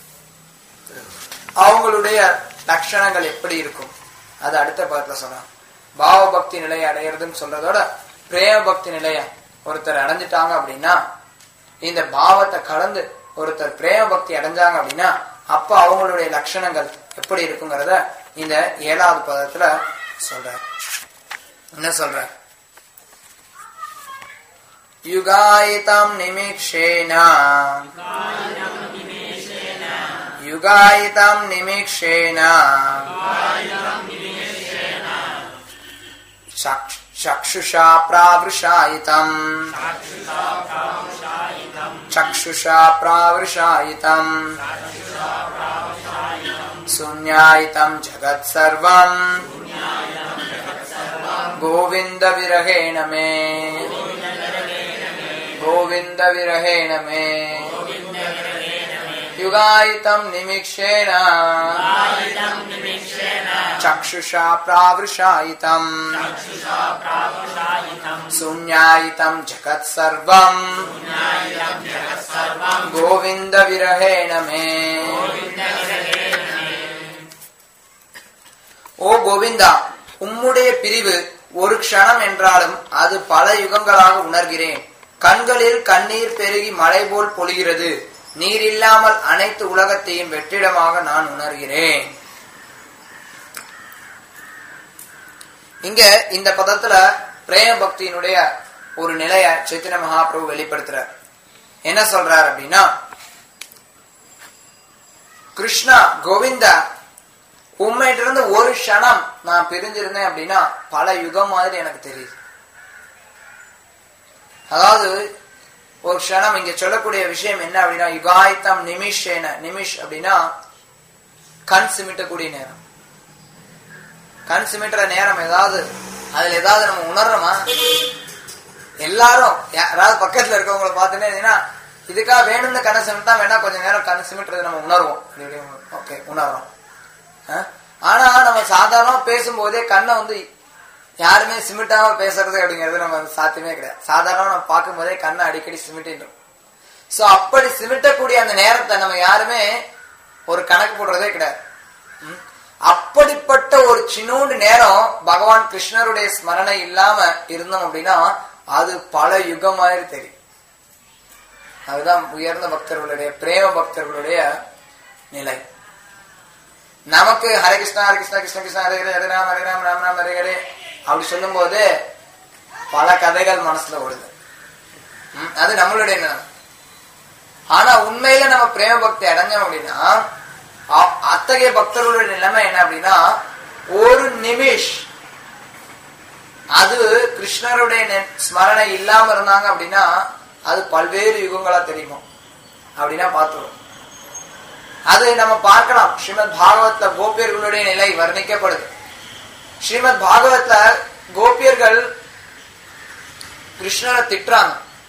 அவங்களுடைய லட்சணங்கள் எப்படி இருக்கும் அது அடுத்த பாகத்துல சொல்றாங்க பாவபக்தி நிலையை அடையிறதுன்னு சொல்றதோட பிரேம பக்தி நிலைய ஒருத்தர் அடைஞ்சிட்டாங்க அப்படின்னா இந்த பாவத்தை கலந்து ஒருத்தர் பிரேம பக்தி அடைஞ்சாங்க அப்படின்னா அப்ப அவங்களுடைய லட்சணங்கள் எப்படி இருக்குங்கிறத இந்த ஏழாவது பதத்துல சொல்றார் என்ன சொல்ற யுகாயிதம் நிமிக்ஷேன யுகாயிதம் நிமிக்ஷேன चक्ष- चक्षुषा प्रावृषायितम् चक्षुषा प्रावृषायितम् शून्यायितम् जगत् सर्वम् गोविन्दविरहेण मे गोविन्दविरहेण मे युगायितम् निमिक्षेण चक्षुषा प्रावृषायितम् शून्यायितम् जगत् सर्वम् गोविन्दविरहेण मे ஓ கோவிந்தா உம்முடைய பிரிவு ஒரு க்ஷணம் என்றாலும் அது பல யுகங்களாக உணர்கிறேன் கண்களில் கண்ணீர் பெருகி மழை போல் பொழிகிறது நீர் இல்லாமல் அனைத்து உலகத்தையும் வெற்றிடமாக நான் உணர்கிறேன் இங்க இந்த பதத்துல பிரேம பக்தியினுடைய ஒரு நிலைய சைத்தன்ய மகாபிரபு வெளிப்படுத்துறார் என்ன சொல்றார் அப்படின்னா கிருஷ்ணா கோவிந்தா உண்மையிட்ட இருந்து ஒரு க்ஷணம் நான் பிரிஞ்சிருந்தேன் அப்படின்னா பல யுகம் மாதிரி எனக்கு தெரியுது அதாவது ஒரு க்ஷணம் இங்க சொல்லக்கூடிய விஷயம் என்ன அப்படின்னா யுகாயுத்தம் நிமிஷேன நிமிஷ் அப்படின்னா கண் சிமிட்டக்கூடிய நேரம் கண் சிமிட்டுற நேரம் ஏதாவது அதுல ஏதாவது நம்ம உணர்றோமா எல்லாரும் யாராவது பக்கத்துல இருக்கவங்கள பார்த்துட்டே இதுக்காக வேணும்னு கண்ணை சிமிட்டா வேணா கொஞ்சம் நேரம் கண் சிமிட்டுறது நம்ம உணர்வோம் ஓகே உணர்றோம் அஹ்? ஆனா நம்ம சாதாரணமா பேசும்போதே கண்ணை வந்து யாருமே சிமிட்டாம பேசுறது அப்படிங்கிறது நம்ம சாத்தியமே கிடையாது சாதாரணமா நம்ம பார்க்கும்போதே கண்ணை அடிக்கடி சிமிட்டின்றோம் சோ அப்படி சிமிட்டக்கூடிய அந்த நேரத்தை நம்ம யாருமே ஒரு கணக்கு போடுறதே கிடையாது ம்? அப்படிப்பட்ட ஒரு சின்னோண்டு நேரம் பகவான் கிருஷ்ணருடைய ஸ்மரணை இல்லாம இருந்தோம் அப்படின்னா அது பல யுகம் மாதிரி தெரியும் அதுதான் உயர்ந்த பக்தர்களுடைய பிரேம பக்தர்களுடைய நிலை நமக்கு ஹரே கிருஷ்ணா ஹரே கிருஷ்ணா கிருஷ்ண கிருஷ்ணா ஹரே ஹரே ஹரே ராம் ஹரே ராம் ராம் ராம் ஹரே ஹரே அப்படி சொல்லும்போது பல கதைகள் மனசுல ஓடுது ம், அது நம்மளுடைய நிலைமை ஆனா உண்மையில நம்ம பிரேம பக்தி அடைஞ்சோம் அப்படின்னா அ- அத்தகைய பக்தர்களுடைய நிலைமை என்ன அப்படின்னா ஒரு நிமிஷ் அது கிருஷ்ணருடைய நெ- ஸ்மரணை இல்லாம இருந்தாங்க அப்படின்னா அது பல்வேறு யுகங்களா தெரியுமா அப்படின்னா பார்த்துருவோம் அது நம்ம பார்க்கலாம் ஸ்ரீமத் பாகவத்ல கோபியர்களுடைய நிலை வர்ணிக்கப்படுது ஸ்ரீமத் பாகவத்ல கோபியர்கள் கிருஷ்ணரை திட்டுறாங்க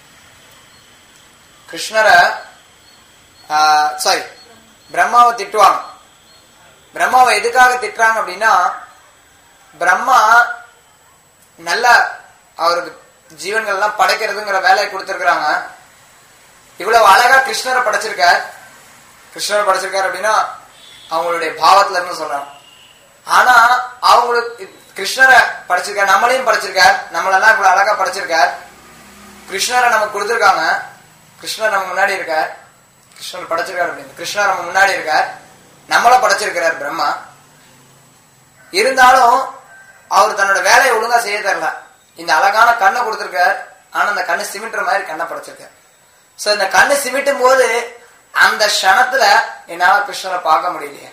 கிருஷ்ணரை சாரி பிரம்மாவை திட்டுவாங்க பிரம்மாவை எதுக்காக திட்டுறாங்க அப்படின்னா பிரம்மா நல்ல அவருக்கு ஜீவன்கள்லாம் படைக்கிறதுங்கிற வேலையை கொடுத்திருக்கிறாங்க இவ்வளவு அழகா கிருஷ்ணரை படைச்சிருக்கார் கிருஷ்ணரை படைச்சிருக்காரு அப்படின்னா அவங்களுடைய பாவத்துல இருந்து சொல்றாங்க ஆனா அவங்களுக்கு கிருஷ்ணரை படைச்சிருக்கார் நம்மளையும் படைச்சிருக்கார் நம்மளெல்லாம் இவ்வளவு அழகா படைச்சிருக்கார் கிருஷ்ணரை நமக்கு கொடுத்திருக்காங்க கிருஷ்ணர் நம்ம முன்னாடி இருக்கார் கிருஷ்ணர் படைச்சிருக்கார் அப்படின்னு கிருஷ்ணர் நம்ம முன்னாடி இருக்கார் நம்மள படைச்சிருக்கிறார் பிரம்மா இருந்தாலும் அவர் தன்னோட வேலையை ஒழுங்கா செய்ய தரல இந்த அழகான கண்ணை கொடுத்திருக்கார் ஆனா அந்த கண்ணு சிமிட்டுற மாதிரி கண்ணை படைச்சிருக்கார் சோ இந்த கண்ணு சிமிட்டும் போது அந்த க்ஷணத்துல என்னால கிருஷ்ணரை பார்க்க முடியலையே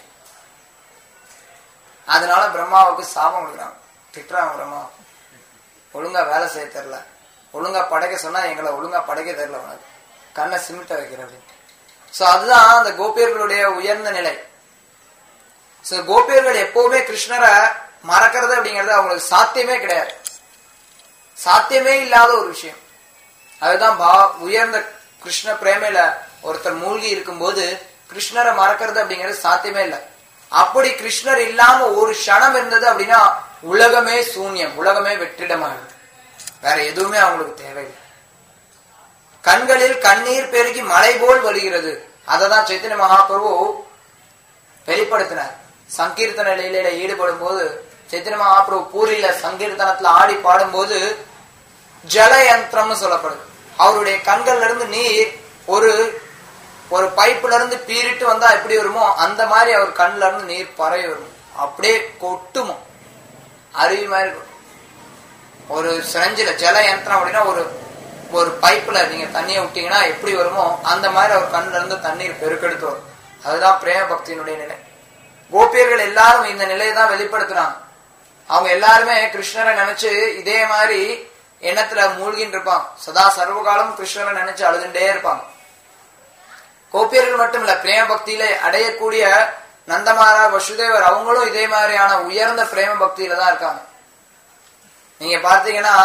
அதனால பிரம்மாவுக்கு சாபம் கொடுக்குறாங்க திட்டுறாங்க பிரம்மா ஒழுங்கா வேலை செய்ய தெரியல ஒழுங்கா படைக்க சொன்னா எங்களை ஒழுங்கா படைக்க தெரியல உனக்கு கண்ணை சிமிட்ட வைக்கிற அப்படின்னு சோ அதுதான் அந்த கோபியர்களுடைய உயர்ந்த நிலை சோ கோபியர்கள் எப்பவுமே கிருஷ்ணரை மறக்கிறது அப்படிங்கிறது அவங்களுக்கு சாத்தியமே கிடையாது சாத்தியமே இல்லாத ஒரு விஷயம் அதுதான் பா உயர்ந்த கிருஷ்ண பிரேமையில ஒருத்தர் மூழ்கி இருக்கும்போது கிருஷ்ணரை மறக்கிறது அப்படிங்கிறது சாத்தியமே இல்லை அப்படி கிருஷ்ணர் இல்லாம ஒரு க்ஷணம் இருந்தது அப்படின்னா உலகமே சூன்யம் உலகமே வெற்றிடமாகுது வேற எதுவுமே அவங்களுக்கு தேவையில்லை கண்களில் கண்ணீர் பெருகி மலை போல் வருகிறது அததான் சைத்தன்ய மகாபிரபு வெளிப்படுத்தினார் சங்கீர்த்தன நிலையில ஈடுபடும் போது சைத்தன்ய மகாபிரபு பூரியில சங்கீர்த்தனத்துல ஆடி பாடும்போது ஜலயந்திரம்னு சொல்லப்படுது அவருடைய கண்கள்ல இருந்து நீர் ஒரு ஒரு பைப்புல இருந்து பீரிட்டு வந்தா எப்படி வருமோ அந்த மாதிரி அவர் கண்ணுல இருந்து நீர் பறவை வரும் அப்படியே கொட்டுமோ அருவி மாதிரி இருக்கும். ஒரு சிரஞ்சில ஜல யந்திரம் அப்படின்னா ஒரு ஒரு பைப்ல நீங்க தண்ணியை விட்டீங்கன்னா எப்படி வருமோ அந்த மாதிரி அவர் கண்ணுல இருந்து தண்ணீர் பெருக்கெடுத்து வரும் அதுதான் பிரேம பக்தியினுடைய நிலை கோபியர்கள் எல்லாரும் இந்த நிலையை தான் வெளிப்படுத்துறாங்க அவங்க எல்லாருமே கிருஷ்ணரை நினைச்சு இதே மாதிரி எண்ணத்துல மூழ்கின்னு இருப்பாங்க சதா சர்வகாலம் கிருஷ்ணரை நினைச்சு அழுதுண்டே இருப்பாங்க கோபியர்கள் மட்டும் இல்ல பிரேம பக்தியில அடையக்கூடிய நந்தமாரா வசுதேவர் அவங்களும் இதே மாதிரியான உயர்ந்த பிரேம பக்தியில தான் இருக்காங்க நீங்க பார்த்தீங்கன்னா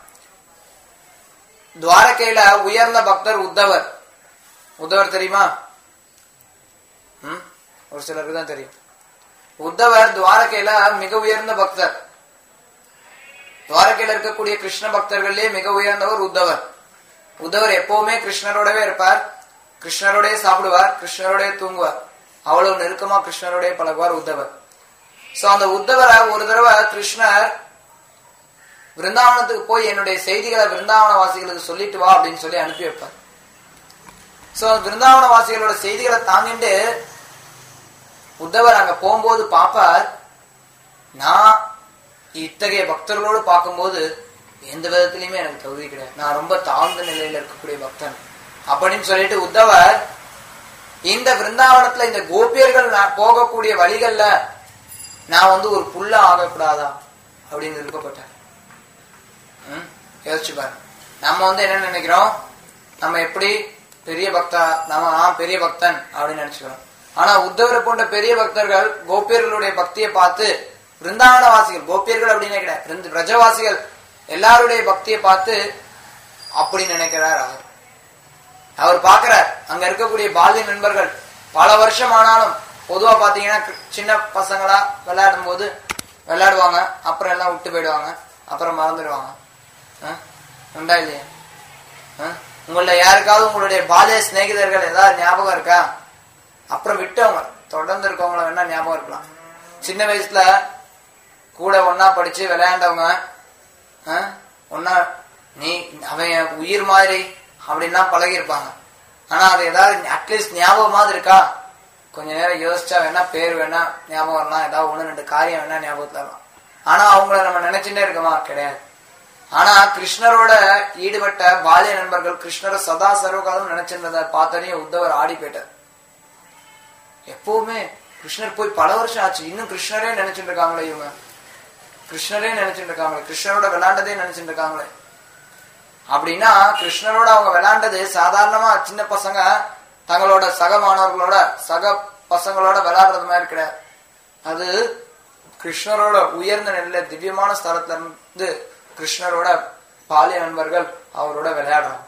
துவாரகையில உயர்ந்த பக்தர் உத்தவர் உத்தவர் தெரியுமா ம்? ஒரு சிலருக்கு தான் தெரியும் உத்தவர் துவாரகையில மிக உயர்ந்த பக்தர் துவாரகையில இருக்கக்கூடிய கிருஷ்ண பக்தர்கள்லயே மிக உயர்ந்தவர் உத்தவர் உத்தவர் எப்பவுமே கிருஷ்ணரோடவே இருப்பார் கிருஷ்ணரோடய சாப்பிடுவார் கிருஷ்ணரோடய தூங்குவார் அவ்வளவு நெருக்கமா கிருஷ்ணரோடய பழகுவார் உத்தவர் சோ அந்த உத்தவரை ஒரு தடவை கிருஷ்ணர் விருந்தாவனத்துக்கு போய் என்னுடைய செய்திகளை விருந்தாவன வாசிகளுக்கு சொல்லிட்டு வா அப்படின்னு சொல்லி அனுப்பி வைப்பார் சோ விருந்தாவன வாசிகளோட செய்திகளை தாங்கிட்டு உத்தவர் அங்க போகும்போது பார்ப்பார் நான் இத்தகைய பக்தர்களோடு பார்க்கும்போது எந்த விதத்திலயுமே எனக்கு தகுதி கிடையாது நான் ரொம்ப தாழ்ந்த நிலையில இருக்கக்கூடிய பக்தன் அப்படின்னு சொல்லிட்டு உத்தவர் இந்த விருந்தாவனத்துல இந்த கோபியர்கள் நான் போகக்கூடிய வழிகள்ல நான் வந்து ஒரு புல்ல ஆகக்கூடாதா அப்படின்னு விருப்பப்பட்டார் ம்? யோசிச்சு பாரு நம்ம வந்து என்ன நினைக்கிறோம் நம்ம எப்படி பெரிய பக்தா நம்ம ஆ பெரிய பக்தன் அப்படின்னு நினைச்சுக்கிறோம் ஆனா உத்தவரை போன்ற பெரிய பக்தர்கள் கோபியர்களுடைய பக்தியை பார்த்து பிருந்தாவன வாசிகள் கோபியர்கள் அப்படின்னு கிடையாது பிருந்த- பிரஜவாசிகள் எல்லாருடைய பக்தியை பார்த்து அப்படி நினைக்கிறார் அவர் அவர் பார்க்கிறார் அங்க இருக்கக்கூடிய பால்ய நண்பர்கள் பல வருஷம் ஆனாலும் பொதுவா பாத்தீங்கன்னா கு- சின்ன பசங்களா விளையாடும் போது விளையாடுவாங்க அப்புறம் எல்லாம் விட்டு போயிடுவாங்க அப்புறம் மறந்துடுவாங்க ஆ? உண்டா இல்லையா ஆ? உங்கள யாருக்காவது உங்களுடைய பால்ய சிநேகிதர்கள் ஏதாவது ஞாபகம் இருக்கா அப்புறம் விட்டவங்க தொடர்ந்து இருக்கவங்கள வேணா ஞாபகம் இருக்கலாம் சின்ன வயசுல கூட ஒன்னா படிச்சு விளையாண்டவங்க ஆ? ஒன்னா நீ அவன் என் உயிர் மாதிரி அப்படின்னா பழகிருப்பாங்க ஆனா அது ஏதாவது அட்லீஸ்ட் ஞாபகமாவது இருக்கா கொஞ்ச நேரம் யோசிச்சா வேணா பேர் வேணா ஞாபகம் வரலாம் ஏதாவது ஒண்ணு ரெண்டு காரியம் வேணா ஞாபகத்துல வரலாம் ஆனா அவங்கள நம்ம நினைச்சுட்டே இருக்கோமா கிடையாது ஆனா கிருஷ்ணரோட ஈடுபட்ட பால்ய நண்பர்கள் கிருஷ்ணரை சதா சர்வகாலம் நினைச்சிருந்ததை பார்த்தோன்னே உத்தவர் ஆடி போயிட்டார் எப்பவுமே கிருஷ்ணர் போய் பல வருஷம் ஆச்சு இன்னும் கிருஷ்ணரே நினைச்சிட்டு இருக்காங்களே இவங்க கிருஷ்ணரே நினைச்சிட்டு இருக்காங்களே கிருஷ்ணரோட விளையாண்டதே நினைச்சிட்டு இருக்காங்களே அப்படின்னா கிருஷ்ணரோட அவங்க விளையாண்டது சாதாரணமா சின்ன பசங்க தங்களோட சக மாணவர்களோட சக பசங்களோட விளையாடுறது மாதிரி கிடையாது அது கிருஷ்ணரோட உயர்ந்த நிலையில திவ்யமான ஸ்தலத்துல இருந்து கிருஷ்ணரோட பாலிய நண்பர்கள் அவரோட விளையாடுறாங்க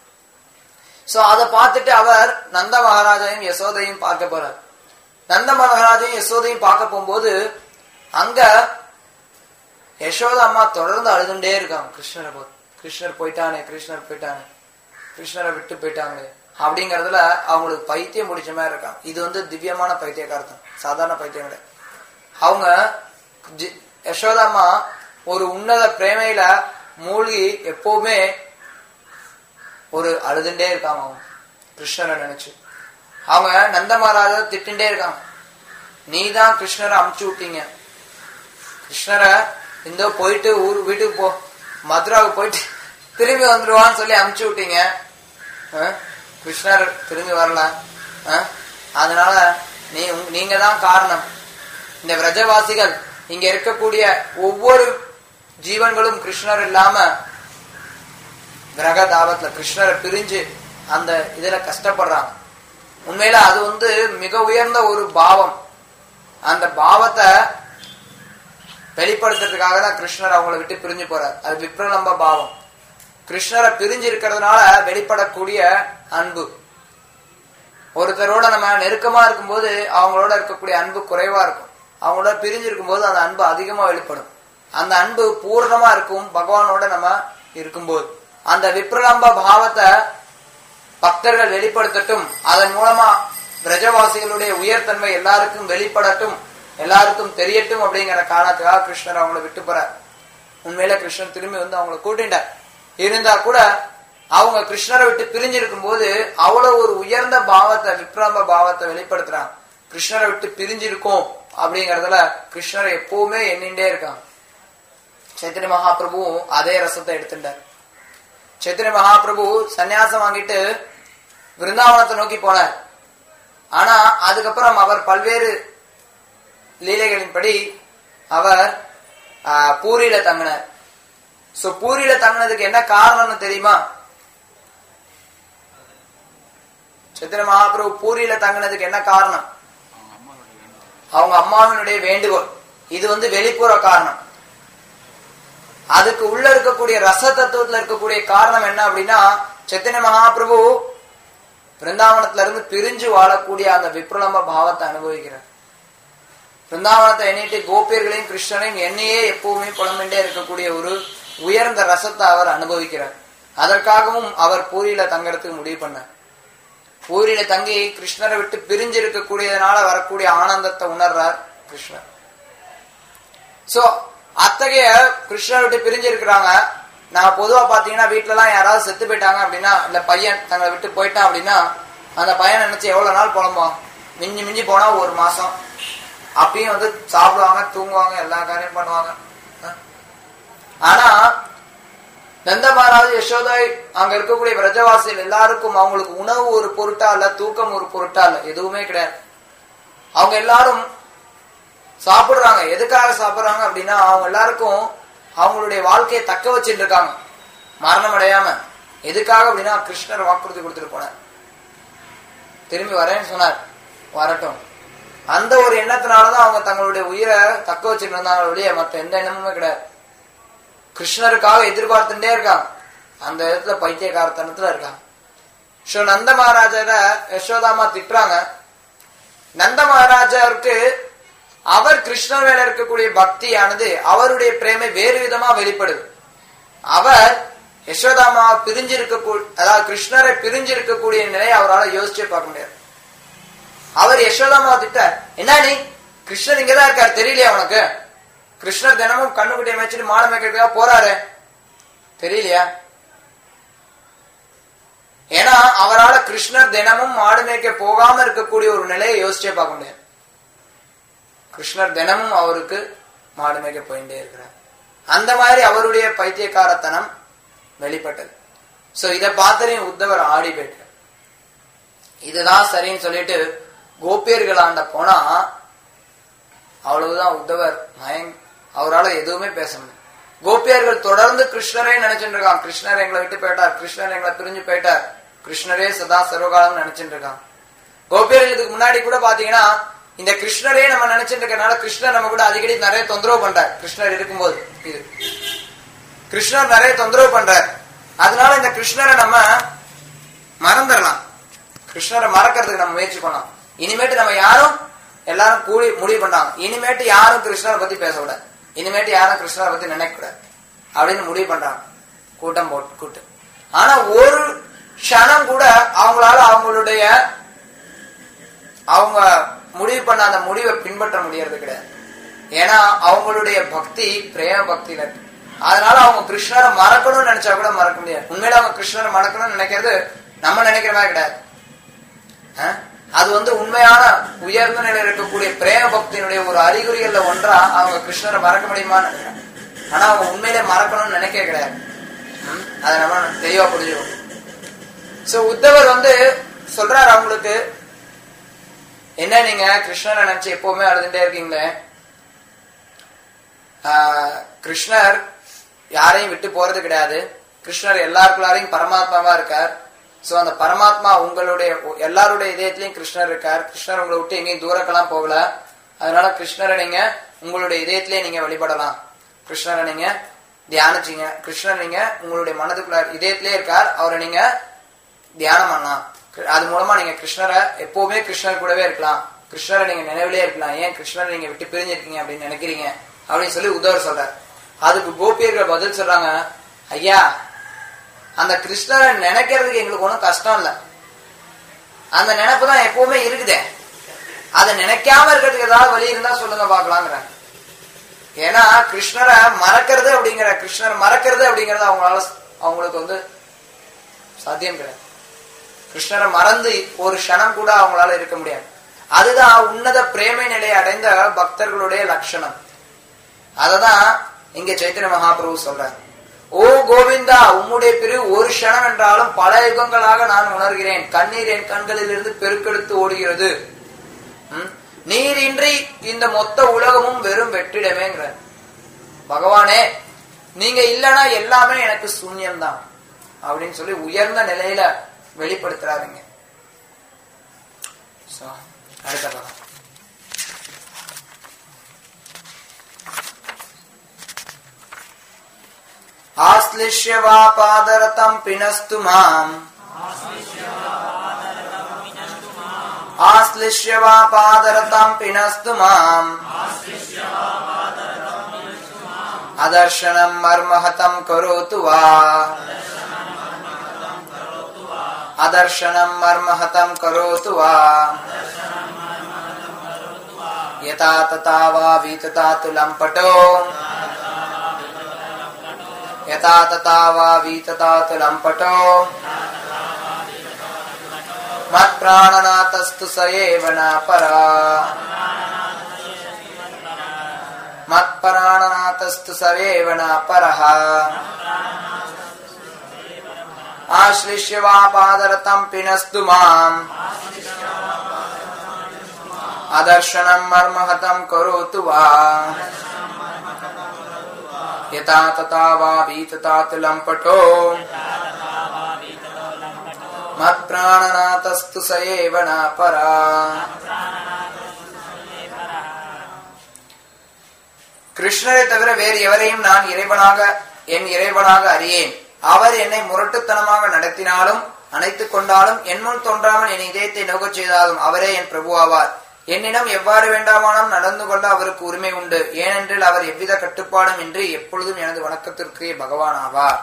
சோ அதை பார்த்துட்டு அவர் நந்த மகாராஜையும் யசோதையும் பார்க்க போறார் நந்த மகாராஜையும் யசோதையும் பார்க்க போகும்போது அங்க யசோத அம்மா தொடர்ந்து அழுதுண்டே இருக்காங்க கிருஷ்ணரை பார்த்து கிருஷ்ணர் போயிட்டானே கிருஷ்ணர் போயிட்டானே கிருஷ்ணரை விட்டு போயிட்டாங்களே அப்படிங்கறதுல அவங்களுக்கு பைத்தியம் முடிச்ச மாதிரி இருக்காங்க இது வந்து திவ்யமான பைத்தியக்காரத்தம் சாதாரண பைத்தியம் கிடையாது அவங்க ஜி- யசோதாம்மா ஒரு உன்னத பிரேமையில மூழ்கி எப்பவுமே ஒரு அழுதுண்டே இருக்காங்க அவங்க கிருஷ்ணரை நினைச்சு அவங்க நந்த மகாராஜா திட்டுண்டே இருக்காங்க நீ தான் கிருஷ்ணரை அமுச்சு விட்டீங்க கிருஷ்ணரை இந்த போயிட்டு ஊர் வீட்டுக்கு போ மதுராவுக்கு போயிட்டு திரும்பி வந்துருவான்னு சொல்லி அமுச்சு விட்டீங்க ஆ? கிருஷ்ணர் திரும்பி வரல ஆ? அதனால நீ உங்க- நீங்க தான் காரணம் இந்த விரஜவாசிகள் இங்க இருக்கக்கூடிய ஒவ்வொரு ஜீவன்களும் கிருஷ்ணர் இல்லாம கிரக தாபத்துல கிருஷ்ணரை பிரிஞ்சு அந்த இதுல கஷ்டப்படுறாங்க உண்மையில அது வந்து மிக உயர்ந்த ஒரு பாவம் அந்த பாவத்தை வெளிப்படுத்துறதுக்காக தான் கிருஷ்ணர் அவங்கள விட்டு பிரிஞ்சு போறார் அது விப்ரலம்ப பாவம் கிருஷ்ணரை பிரிஞ்சு இருக்கிறதுனால வெளிப்படக்கூடிய அன்பு ஒருத்தரோட நம்ம நெருக்கமா இருக்கும்போது அவங்களோட இருக்கக்கூடிய அன்பு குறைவா இருக்கும் அவங்களோட பிரிஞ்சு இருக்கும்போது அந்த அன்பு அதிகமா வெளிப்படும் அந்த அன்பு பூர்ணமா இருக்கும் பகவானோட நம்ம இருக்கும்போது அந்த விப்ரலம்ப பாவத்தை பக்தர்கள் வெளிப்படுத்தட்டும் அதன் மூலமா பிரஜவாசிகளுடைய உயர்தன்மை எல்லாருக்கும் வெளிப்படட்டும் எல்லாருக்கும் தெரியட்டும் அப்படிங்கிற காரணத்துக்காக கிருஷ்ணர் அவங்கள விட்டு போறார் உண்மையில கிருஷ்ணன் திரும்பி வந்து அவங்கள கூட்டிண்டார் இருந்தா கூட அவங்க கிருஷ்ணரை விட்டு பிரிஞ்சிருக்கும் போது அவ்வளவு ஒரு உயர்ந்த பாவத்தை விப்ரம்ப பாவத்தை வெளிப்படுத்துறாங்க கிருஷ்ணரை விட்டு பிரிஞ்சிருக்கோம் அப்படிங்கறதுல கிருஷ்ணரை எப்பவுமே எண்ணிண்டே இருக்காங்க சைத்தன்ய மகாபிரபுவும் அதே ரசத்தை எடுத்துட்டார் சைத்தன்ய மகாபிரபு சன்னியாசம் வாங்கிட்டு விருந்தாவனத்தை நோக்கி போனார் ஆனா அதுக்கப்புறம் அவர் பல்வேறு லீலைகளின்படி அவர் ஆஹ், பூரியில தங்கினார் சோ பூரியில தங்கினதுக்கு என்ன காரணம்னு தெரியுமா சைத்தன்ய மகாபிரபு பூரியில தங்கினதுக்கு என்ன காரணம் அவங்க அம்மாவினுடைய வேண்டுகோள் இது வந்து வெளிப்புற காரணம் அதுக்கு உள்ள இருக்கக்கூடிய ரச தத்துவத்துல இருக்கக்கூடிய காரணம் என்ன அப்படின்னா சைத்தன்ய மகாபிரபு பிருந்தாவனத்துல இருந்து பிரிஞ்சு வாழக்கூடிய அந்த விப்ரலம்ப பாவத்தை அனுபவிக்கிறார் பிருந்தாவனத்தை எண்ணிட்டு கோபியர்களையும் கிருஷ்ணனையும் என்னையே எப்பவுமே புலம்பிண்டே இருக்கக்கூடிய ஒரு உயர்ந்த ரசத்தை அவர் அனுபவிக்கிறார் அதற்காகவும் அவர் பூரியில தங்கறதுக்கு முடிவு பண்ணார் பூரியில தங்கி கிருஷ்ணரை விட்டு பிரிஞ்சு இருக்கக்கூடியதுனால வரக்கூடிய ஆனந்தத்தை உணர்றார் கிருஷ்ணர் சோ அத்தகைய கிருஷ்ணரை விட்டு பிரிஞ்சு இருக்கிறாங்க நான் பொதுவா பாத்தீங்கன்னா வீட்டுல எல்லாம் யாராவது செத்து போயிட்டாங்க அப்படின்னா இல்ல பையன் தங்களை விட்டு போயிட்டான் அப்படின்னா அந்த பையன் நினைச்சு எவ்வளவு நாள் புலம்புவான் மிஞ்சி மிஞ்சி போனா ஒரு மாசம் அப்பயும் வந்து சாப்பிடுவாங்க தூங்குவாங்க எல்லா காரியம் பண்ணுவாங்க அஹ். ஆனா நந்த மகாராஜ் யசோதை அங்க இருக்கக்கூடிய பிரஜவாசிகள் எல்லாருக்கும் அவங்களுக்கு உணவு ஒரு பொருட்டா இல்ல தூக்கம் ஒரு பொருட்டா இல்ல எதுவுமே கிடையாது அவங்க எல்லாரும் சாப்பிடுறாங்க எதுக்காக சாப்பிடுறாங்க அப்படின்னா அவங்க எல்லாருக்கும் அவங்களுடைய வாழ்க்கையை தக்க வச்சுட்டு இருக்காங்க மரணம் அடையாம எதுக்காக அப்படின்னா கிருஷ்ணர் வாக்குறுதி கொடுத்துட்டு போனார் திரும்பி வரேன்னு சொன்னார் வரட்டும் அந்த ஒரு எண்ணத்தினாலதான் அவங்க தங்களுடைய உயிரை தக்க வச்சுட்டு இருந்தாங்க ஒழிய மத்த எந்த எண்ணமுமே கிடையாது கிருஷ்ணருக்காக எதிர்பார்த்துட்டே இருக்காங்க அந்த இடத்துல பைத்தியக்காரத்தனத்துல இருக்காங்க ஸோ நந்த மகாராஜரை யசோதாமா திட்டுறாங்க நந்த மகாராஜாவுக்கு அவர் கிருஷ்ணர் மேல இருக்கக்கூடிய பக்தியானது அவருடைய பிரேமை வேறு விதமா வெளிப்படுது அவர் யசோதாமா பிரிஞ்சிருக்க அதாவது கிருஷ்ணரை பிரிஞ்சிருக்கக்கூடிய நிலையை அவரால் யோசிச்சே பார்க்க முடியாது அவர் யசோதாமா திட்ட என்ன நீ கிருஷ்ணர் இங்கதான் இருக்காரு தெரியலையா உனக்கு கிருஷ்ணர் தினமும் கண்ணுக்குட்டியை மேய்ச்சிட்டு மாடு மேய்க்கிறதுக்காக போறாரு தெரியலையா ஏன்னா அவரால கிருஷ்ணர் தினமும் மாடு மேய்க்க போகாம இருக்கக்கூடிய ஒரு நிலையை யோசிச்சே பார்க்க முடியாது கிருஷ்ணர் தினமும் அவருக்கு மாடு மேய்க்க போயிட்டே இருக்கிறார் அந்த மாதிரி அவருடைய பைத்தியக்காரத்தனம் வெளிப்பட்டது சோ இத பார்த்தரையும் உத்தவர் ஆடி போயிட்டார் இதுதான் சரின்னு சொல்லிட்டு கோபியர்கள் ஆண்ட போனா அவ்வளவுதான் உத்தவர் மயங் அவரால் எதுவுமே பேச முடியும் கோபியர்கள் தொடர்ந்து கிருஷ்ணரே நினைச்சிட்டு இருக்காங்க கிருஷ்ணர் எங்களை விட்டு போயிட்டார் கிருஷ்ணர் எங்களை பிரிஞ்சு போயிட்டார் கிருஷ்ணரே சதா சர்வகாலம் நினைச்சிட்டு இருக்காங்க கோபியர்கள் இதுக்கு முன்னாடி கூட பாத்தீங்கன்னா இந்த கிருஷ்ணரே நம்ம நினைச்சிட்டு இருக்கனால கிருஷ்ணர் நம்ம கூட அடிக்கடி நிறைய தொந்தரவு பண்றார் கிருஷ்ணர் இருக்கும்போது இது கிருஷ்ணர் நிறைய தொந்தரவு பண்றார் அதனால இந்த கிருஷ்ணரை நம்ம மறந்துடலாம் கிருஷ்ணரை மறக்கிறதுக்கு நம்ம முயற்சி பண்ணலாம் இனிமேட்டு நம்ம யாரும் எல்லாரும் கூடி முடிவு பண்ணாங்க இனிமேட்டு யாரும் கிருஷ்ணரை பத்தி பேசக்கூடாது இனிமேட்டு யாரும் கிருஷ்ணரை பத்தி நினைக்க கூடாது அப்படின்னு முடிவு பண்றாங்க கூட்டம் போட்டு கூட்டு ஆனா ஒரு க்ஷணம் கூட அவங்களால அவங்களுடைய அவங்க முடிவு பண்ண அந்த முடிவை பின்பற்ற முடியறது கிடையாது ஏன்னா அவங்களுடைய பக்தி பிரேம பக்தியில இருக்கு அதனால அவங்க கிருஷ்ணரை மறக்கணும்னு நினைச்சா கூட மறக்க முடியாது உண்மையில அவங்க கிருஷ்ணரை மறக்கணும்னு நினைக்கிறது நம்ம நினைக்கிற மாதிரி கிடையாது அஹ்? அது வந்து உண்மையான உயர்ந்த நிலையில் இருக்கக்கூடிய பிரேம பக்தியினுடைய ஒரு அறிகுறிகள்ல ஒன்றா அவங்க கிருஷ்ணரை மறக்க முடியுமான்னு நினைக்கிறாங்க ஆனா அவங்க உண்மையிலே மறக்கணும்னு நினைக்க கிடையாது ம்? அதை நம்ம தெளிவா புரிஞ்சுக்கணும் சோ உத்தவர் வந்து சொல்றாரு அவங்களுக்கு என்ன நீங்க கிருஷ்ணரை நினைச்சு எப்பவுமே அழுதுட்டே இருக்கீங்களே ஆஹ், கிருஷ்ணர் யாரையும் விட்டு போறது கிடையாது கிருஷ்ணர் எல்லாருக்குள்ளாரையும் பரமாத்மாவா இருக்கார் சோ அந்த பரமாத்மா உங்களுடைய எல்லாருடைய இதயத்திலையும் கிருஷ்ணர் இருக்கார் கிருஷ்ணர் உங்களை விட்டு எங்கேயும் தூரக்கெல்லாம் போகல அதனால கிருஷ்ணரை நீங்க உங்களுடைய இதயத்திலேயே நீங்க வழிபடலாம் கிருஷ்ணரை நீங்க தியானிச்சீங்க கிருஷ்ணர் நீங்க உங்களுடைய மனதுக்குள்ள இதயத்திலே இருக்கார் அவரை நீங்க தியானம் பண்ணலாம் அது மூலமா நீங்க கிருஷ்ணரை எப்பவுமே கிருஷ்ணர் கூடவே இருக்கலாம் கிருஷ்ணரை நீங்க நினைவிலே இருக்கலாம் ஏன் கிருஷ்ணரை நீங்க விட்டு பிரிஞ்சிருக்கீங்க அப்படின்னு நினைக்கிறீங்க அப்படின்னு சொல்லி உத்தவர் சொல்றார் அதுக்கு கோபியர்கள் பதில் சொல்றாங்க ஐயா அந்த கிருஷ்ணரை நினைக்கிறதுக்கு எங்களுக்கு ஒன்றும் கஷ்டம் இல்லை அந்த நினைப்பு தான் எப்பவுமே இருக்குதே அதை நினைக்காம இருக்கிறதுக்கு ஏதாவது வழி இருந்தா சொல்லுங்க பாக்கலாங்கிறாங்க ஏன்னா கிருஷ்ணரை மறக்கிறது அப்படிங்கிற கிருஷ்ணர் மறக்கிறது அப்படிங்கறது அவங்களால அவங்களுக்கு வந்து சாத்தியம் கிடையாது கிருஷ்ணரை மறந்து ஒரு க்ஷணம் கூட அவங்களால இருக்க முடியாது அதுதான் உன்னத பிரேமை நிலையை அடைந்த பக்தர்களுடைய லட்சணம் அததான் இங்க சைத்தன்ய மகாபிரபு சொல்றார் ஓ கோவிந்தா உம்முடைய பிரிவு ஒரு க்ஷணம் என்றாலும் பல யுகங்களாக நான் உணர்கிறேன் கண்ணீர் என் கண்களில் இருந்து பெருக்கெடுத்து ஓடுகிறது ம்? நீர் இன்றி இந்த மொத்த உலகமும் வெறும் வெற்றிடமேங்கிற பகவானே நீங்க இல்லனா எல்லாமே எனக்கு சூன்யம்தான் அப்படின்னு சொல்லி உயர்ந்த நிலையில வெளிப்படுத்துறாருங்க So, அடுத்த படம் ஆஸ்லிஷ்ய வா பாதரதம் பினஸ்து மாம் ஆஸ்லிஷ்ய வா பாதரதம் பினஸ்து மாம் அதர்ஷனம் மர்மஹதம் கரோத்து வா அதர்ஷனம் மர்மஹதம் கரோத்து வா यथा तथा वा वीततातु लम्पटो यथा तथा वा वीततातु लम्पटो मत्प्राणनाथस्तु स एव न परा मत्पराणनाथस्तु स एव न परः आश्लिष्य वा पादरतं पिनस्तु माम् अदर्शनं मर्महतं करोतु वा यथा तथा वा वीततातु लम्पटो मत्प्राणनाथस्तु स एव न परा கிருஷ்ணரை தவிர வேறு எவரையும் நான் இறைவனாக என் இறைவனாக அறியேன் அவர் என்னை முரட்டுத்தனமாக நடத்தினாலும் அணைத்துக் கொண்டாலும் என் முன் தோன்றாமல் என் இதயத்தை நோக்கச் செய்தாலும் அவரே என் பிரபுவாவார் என்னிடம் எவ்வாறு வேண்டாமானும் நடந்து கொள்ள அவருக்கு உரிமை உண்டு ஏனென்றால் அவர் எவ்வித கட்டுப்பாடும் இன்றி எப்பொழுதும் எனது வணக்கத்திற்குரிய பகவான் ஆவார்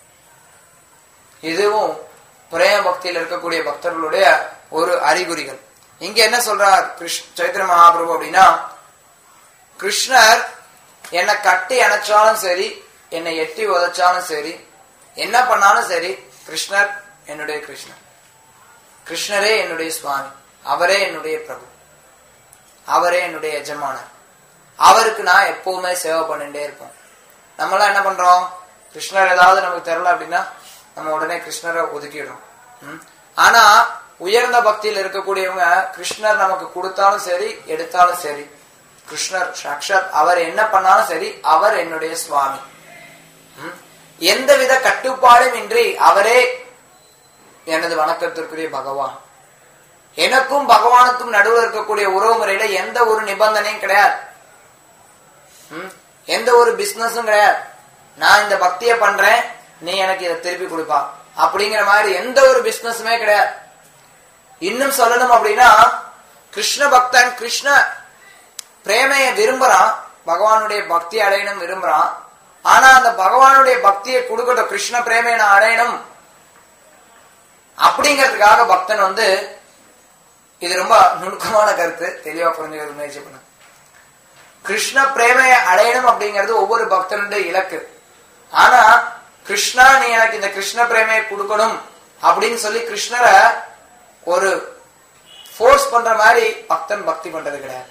இதுவும் பிரேம பக்தியில் இருக்கக்கூடிய பக்தர்களுடைய ஒரு அறிகுறிகள் இங்க என்ன சொல்றார் கிருஷ் சைத்திர மகாபிரபு அப்படின்னா கிருஷ்ணர் என்னை கட்டி அணைச்சாலும் சரி என்னை எட்டி உதைச்சாலும் சரி என்ன பண்ணாலும் சரி கிருஷ்ணர் என்னுடைய கிருஷ்ணர் கிருஷ்ணரே என்னுடைய சுவாமி அவரே என்னுடைய பிரபு அவரே என்னுடைய எஜமானர் அவருக்கு நான் எப்பவுமே சேவை பண்ணிட்டே இருப்போம் நம்மளாம் என்ன பண்றோம் கிருஷ்ணர் ஏதாவது நமக்கு தெரியல அப்படின்னா நம்ம உடனே கிருஷ்ணரை ஒதுக்கிடுறோம் ம்? ஆனா உயர்ந்த பக்தியில் இருக்கக்கூடியவங்க கிருஷ்ணர் நமக்கு கொடுத்தாலும் சரி எடுத்தாலும் சரி கிருஷ்ணர் சாக்ஷாத் அவர் என்ன பண்ணாலும் சரி அவர் என்னுடைய சுவாமி ம்? எந்தவித கட்டுப்பாடும் இன்றி அவரே எனது வணக்கத்திற்குரிய பகவான் எனக்கும் பகவானுக்கும் நடுவில் இருக்கக்கூடிய உறவு முறையில எந்த ஒரு நிபந்தனையும் கிடையாது ம்? எந்த ஒரு பிசினஸும் கிடையாது நான் இந்த பக்தியை பண்றேன் நீ எனக்கு இதை திருப்பி கொடுப்பா அப்படிங்கிற மாதிரி எந்த ஒரு பிசினஸுமே கிடையாது இன்னும் சொல்லணும் அப்படின்னா கிருஷ்ண பக்தன் கிருஷ்ண பிரேமையை விரும்புறான் பகவானுடைய பக்தி அடையணும் விரும்புறான் ஆனா அந்த பகவானுடைய பக்தியை கொடுக்கட்டும் கிருஷ்ண பிரேமையை நான் அடையணும் அப்படிங்கிறதுக்காக பக்தன் வந்து இது ரொம்ப நுணுக்கமான கருத்து தெளிவா புரிஞ்சுக்கிறது முயற்சி பண்ண கிருஷ்ண பிரேமையை அடையணும் அப்படிங்கிறது ஒவ்வொரு பக்தனுடைய இலக்கு ஆனா கிருஷ்ணா நீ எனக்கு இந்த கிருஷ்ண பிரேமையை கொடுக்கணும் அப்படின்னு சொல்லி கிருஷ்ணரை ஒரு ஃபோர்ஸ் பண்ற மாதிரி பக்தன் பக்தி பண்றது கிடையாது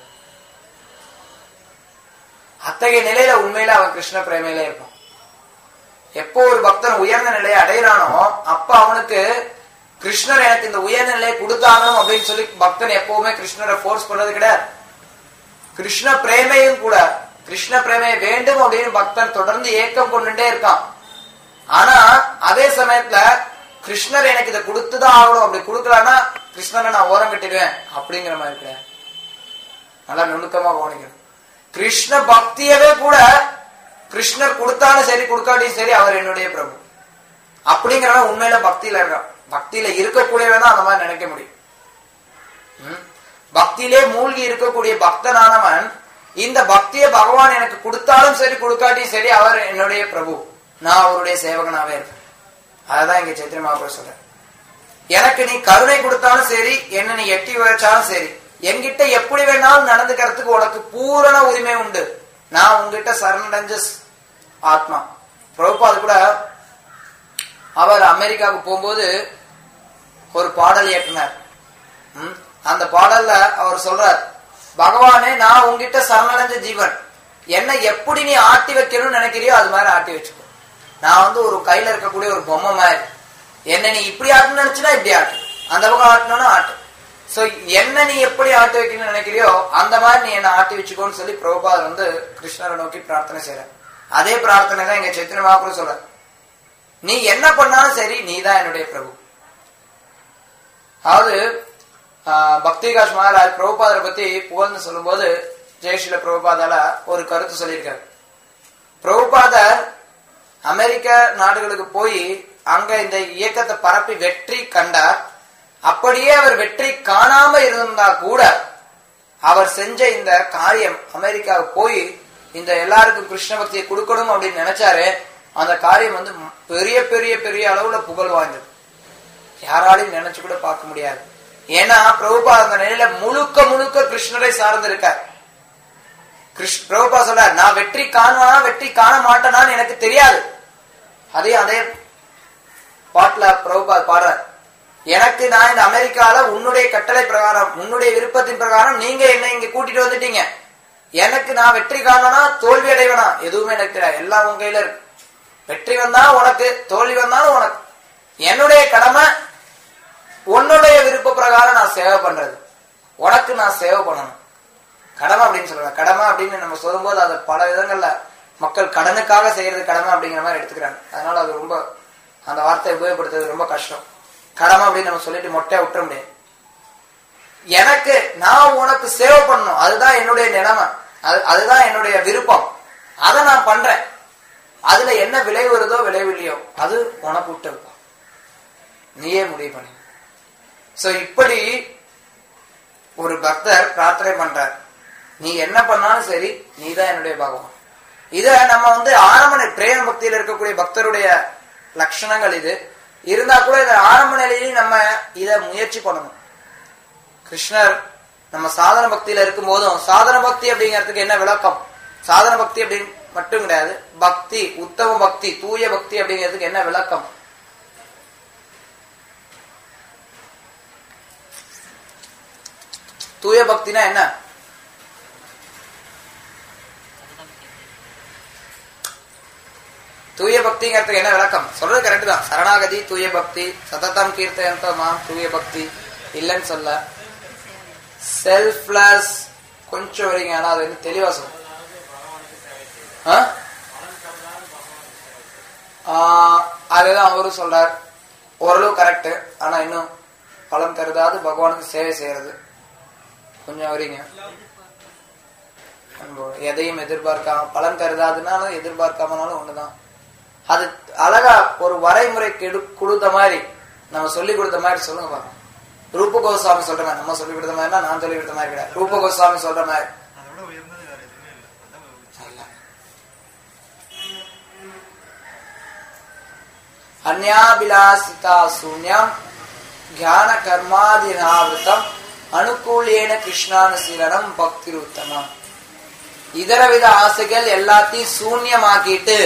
அத்தகைய நிலையில உண்மையில அவன் கிருஷ்ண பிரேமையில இருப்பான் எப்போ ஒரு பக்தன் உயர்ந்த நிலையை அடையிறானோ அப்ப அவனுக்கு கிருஷ்ணர் எனக்கு இந்த உயர்ந்த நிலையை கொடுத்தாகணும் அப்படின்னு சொல்லி பக்தன் எப்பவுமே கிருஷ்ணரை ஃபோர்ஸ் பண்றது கிடையாது கிருஷ்ண பிரேமையும் கூட கிருஷ்ண பிரேமையை வேண்டும் அப்படின்னு பக்தன் தொடர்ந்து ஏக்கம் கொண்டுட்டே இருக்கான் ஆனா அதே சமயத்துல கிருஷ்ணர் எனக்கு இதை கொடுத்துதான் ஆகணும் அப்படி கொடுக்கலன்னா கிருஷ்ணரை நான் ஓரம் கட்டிடுவேன் அப்படிங்கிற மாதிரி கிடையாது நல்லா நுணுக்கமா கவனிக்கணும் கிருஷ்ண பக்தியவே கூட கிருஷ்ணர் கொடுத்தாலும் சரி கொடுக்காட்டியும் சரி அவர் என்னுடைய பிரபு அப்படிங்கிறவன் உண்மையில பக்தியில இருக்கான் பக்தியில இருக்கக்கூடியவன் தான் அந்த மாதிரி நினைக்க முடியும் ம்? பக்தியிலே மூழ்கி இருக்கக்கூடிய பக்தனானவன் இந்த பக்தியை பகவான் எனக்கு கொடுத்தாலும் சரி கொடுக்காட்டியும் சரி அவர் என்னுடைய பிரபு நான் அவருடைய சேவகனாவே இருப்பேன் அததான் இங்க சைத்திர மகாபுரம் சொல்ற எனக்கு நீ கருணை கொடுத்தாலும் சரி என்ன நீ எட்டி வச்சாலும் சரி என்கிட்ட எப்படி வேணாலும் நடந்துக்கிறதுக்கு உனக்கு பூரண உரிமை உண்டு நான் உங்ககிட்ட சரணடைஞ்ச ஸ்- ஆத்மா பிரபுபாது கூட அவர் அமெரிக்காவுக்கு போகும்போது ஒரு பாடல் இயற்றினார் ம், அந்த பாடல்ல அவர் சொல்றார் பகவானே நான் உங்ககிட்ட சரணடைஞ்ச ஜீவன் என்னை எப்படி நீ ஆட்டி வைக்கணும்னு நினைக்கிறியோ அது மாதிரி ஆட்டி வச்சுக்கோ நான் வந்து ஒரு கையில இருக்கக்கூடிய ஒரு பொம்மை மாதிரி என்ன நீ இப்படி ஆட்டணும்னு நினைச்சுனா இப்படி ஆட்டு அந்த பக்கம் ஆட்டணும்னா ஆட்டு சோ என்ன நீ எப்படி ஆட்டி வைக்கணும்னு நினைக்கிறியோ அந்த மாதிரி நீ என்ன ஆட்டி வச்சுக்கோன்னு சொல்லி பிரபுபாதர் வந்து கிருஷ்ணரை நோக்கி பிரார்த்தனை செய்யறார் அதே பிரார்த்தனை தான் இங்க சைத்தன்ய மகாபுரு சொல்ற நீ என்ன பண்ணாலும் சரி நீ தான் என்னுடைய பிரபு அதாவது ஆஹ், பக்தி விகாஸ் மகாராஜ் பிரபுபாதரை பத்தி புகழ்ந்து சொல்லும்போது ஜெயஸ்ரீல பிரபுபாதால ஒரு கருத்து சொல்லியிருக்காரு பிரபுபாதர் அமெரிக்க நாடுகளுக்கு போய் அங்க இந்த இயக்கத்தை பரப்பி வெற்றி கண்டார் அப்படியே அவர் வெற்றி காணாம இருந்தா கூட அவர் செஞ்ச இந்த காரியம் அமெரிக்காவுக்கு போய் இந்த எல்லாருக்கும் கிருஷ்ண பக்தியை கொடுக்கணும் அப்படின்னு நினைச்சாரு அந்த காரியம் வந்து பெரிய பெரிய பெரிய அளவுல புகழ் வாய்ந்தது யாராலையும் நினைச்சு கூட பார்க்க முடியாது ஏன்னா பிரபுபா அந்த நிலையில முழுக்க முழுக்க கிருஷ்ணரை சார்ந்திருக்கார் கிருஷ் பிரபுபா சொல்றார் நான் வெற்றி காணுவானா வெற்றி காண மாட்டேனான்னு எனக்கு தெரியாது அதே அதே பாட்டுல பிரபுபா பாடுறார் எனக்கு நான் இந்த அமெரிக்கால உன்னுடைய கட்டளை பிரகாரம் உன்னுடைய விருப்பத்தின் பிரகாரம் நீங்க என்ன இங்க கூட்டிட்டு வந்துட்டீங்க எனக்கு நான் வெற்றி காணனா தோல்வி அடைவனா எதுவுமே எனக்கு தெரியாது எல்லாம் உன் கையில இருக்கு வெற்றி வந்தா உனக்கு தோல்வி வந்தாலும் உனக்கு என்னுடைய கடமை உன்னுடைய விருப்ப பிரகாரம் நான் சேவை பண்றது உனக்கு நான் சேவை பண்ணணும் கடமை அப்படின்னு சொல்றாங்க கடமை அப்படின்னு நம்ம சொல்லும்போது அது பல விதங்கள்ல மக்கள் கடனுக்காக செய்யறது கடமை அப்படிங்கிற மாதிரி எடுத்துக்கிறாங்க அதனால அது ரொம்ப அந்த வார்த்தையை உபயோகப்படுத்துறது ரொம்ப கஷ்டம் கடமை அப்படின்னு நம்ம சொல்லிட்டு மொட்டையா விட்டுற முடியாது எனக்கு நான் உனக்கு சேவை பண்ணணும் அதுதான் என்னுடைய நிலைமை அது அதுதான் என்னுடைய விருப்பம் அதை நான் பண்றேன் அதுல என்ன விளைவு வருதோ விளைவு இல்லையோ அது உனக்கு விட்டு இருக்கும் நீயே முடிவு பண்ணி சோ இப்படி ஒரு பக்தர் பிரார்த்தனை பண்றார் நீ என்ன பண்ணாலும் சரி நீதான் என்னுடைய பகவான் இத நம்ம வந்து ஆரம்ப நிலை- பிரேம பக்தியில இருக்கக்கூடிய பக்தருடைய லட்சணங்கள் இது இருந்தா கூட இந்த ஆரம்ப நிலையிலேயும் நம்ம இத முயற்சி பண்ணணும் கிருஷ்ணர் நம்ம சாதன பக்தியில இருக்கும் போதும் சாதன பக்தி அப்படிங்கிறதுக்கு என்ன விளக்கம் சாதன பக்தி அப்படின்னு மட்டும் கிடையாது பக்தி உத்தம பக்தி தூய பக்தி அப்படிங்கிறதுக்கு என்ன விளக்கம் தூய பக்தினா என்ன தூய பக்திங்கிறதுக்கு என்ன விளக்கம் சொல்றது கரெக்ட் தான் சரணாகதி தூய பக்தி சததம் கீர்த்தயந்தமா தூய பக்தி இல்லைன்னு சொல்ல செல்ஃப்லெஸ் கொஞ்சம் வரீங்க ஆனா அது இன்னும் தெளிவா சொல்லும் ஆ? ஆ, அதுதான் அவரும் சொல்றார் ஓரளவு கரெக்ட் ஆனா இன்னும் பலன் கருதாது பகவானுக்கு சேவை செய்யறது கொஞ்சம் வரீங்க எதையும் எதிர்பார்க்காம பலன் கருதாதுனாலும் எதிர்பார்க்காமனாலும் ஒண்ணுதான் அது அழகா ஒரு வரைமுறை கெடு கொடுத்த மாதிரி நம்ம சொல்லி கொடுத்த மாதிரி சொல்லுங்க பாருங்க ரூப கோஸ்வாமி சொல்ற மாதிரி நம்ம சொல்லி கொடுத்த மாதிரினா நான் சொல்லி கொடுத்த மாதிரி கிடையாது ரூப கோஸ்வாமி சொல்ற மாதிரி
அதை விட உயர்ந்தது வேற எதுவுமே இல்லை அதான் ஒரு
அல்ல. அந்யாபிலாசிதா சூன்யம் ஞான கர்மாதினாவிருத்தம் அனுகூலியேன கிருஷ்ணானுசீலனம் பக்தி உத்தமம் இதரவித ஆசைகள் எல்லாத்தையும் சூன்யமாக்கிட்டு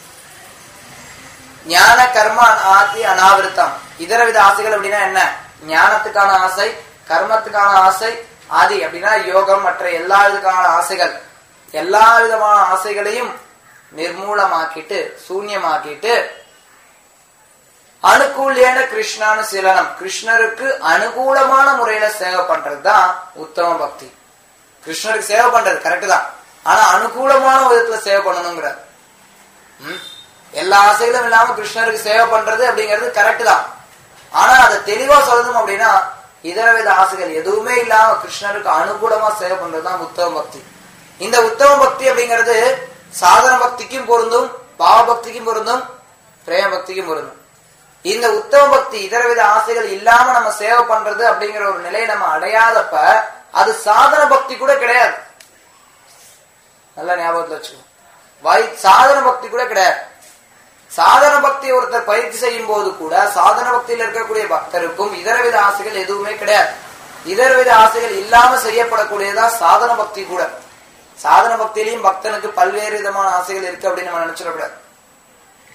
ஞான கர்ம ஆதி அனாவிருத்தம் இதரவித ஆசைகள் அப்படின்னா என்ன ஞானத்துக்கான ஆசை கர்மத்துக்கான ஆசை ஆதி அப்படின்னா யோகம் மற்ற எல்லா விதமான ஆசைகள் எல்லா விதமான ஆசைகளையும் நிர்மூலமாக்கிட்டு சூன்யமாக்கிட்டு அனுகூலியான கிருஷ்ணானு சீலனம் கிருஷ்ணருக்கு அனுகூலமான முறையில சேவை பண்றதுதான் உத்தம பக்தி கிருஷ்ணருக்கு சேவை பண்றது கரெக்ட் தான் ஆனா அனுகூலமான விதத்துல சேவை பண்ணணுங்கிறார் ம்? எல்லா ஆசைகளும் இல்லாம கிருஷ்ணருக்கு சேவை பண்றது அப்படிங்கிறது கரெக்ட் தான் ஆனா அதை தெளிவா சொல்லணும் அப்படின்னா இதர வித ஆசைகள் எதுவுமே இல்லாம கிருஷ்ணருக்கு அனுகூலமா சேவை பண்றதுதான் உத்தம பக்தி இந்த உத்தம பக்தி அப்படிங்கிறது சாதன பக்திக்கும் பொருந்தும் பாவ பக்திக்கும் பொருந்தும் பிரேம பக்திக்கும் பொருந்தும் இந்த உத்தம பக்தி இதரவித ஆசைகள் இல்லாம நம்ம சேவை பண்றது அப்படிங்கிற ஒரு நிலையை நம்ம அடையாதப்ப அது சாதன பக்தி கூட கிடையாது நல்லா ஞாபகத்துல வச்சுக்கோ வை சாதன பக்தி கூட கிடையாது சாதன பக்தி ஒருத்தர் பயிற்சி செய்யும் போது கூட சாதன பக்தியில் இருக்கக்கூடிய பக்தருக்கும் இதரவித ஆசைகள் எதுவுமே கிடையாது இதரவித ஆசைகள் இல்லாம செய்யப்படக்கூடியதுதான் சாதன பக்தி கூட சாதன பக்தியிலையும் பக்தனுக்கு பல்வேறு விதமான ஆசைகள் இருக்கு அப்படின்னு நம்ம நினைச்சிடக்கூடாது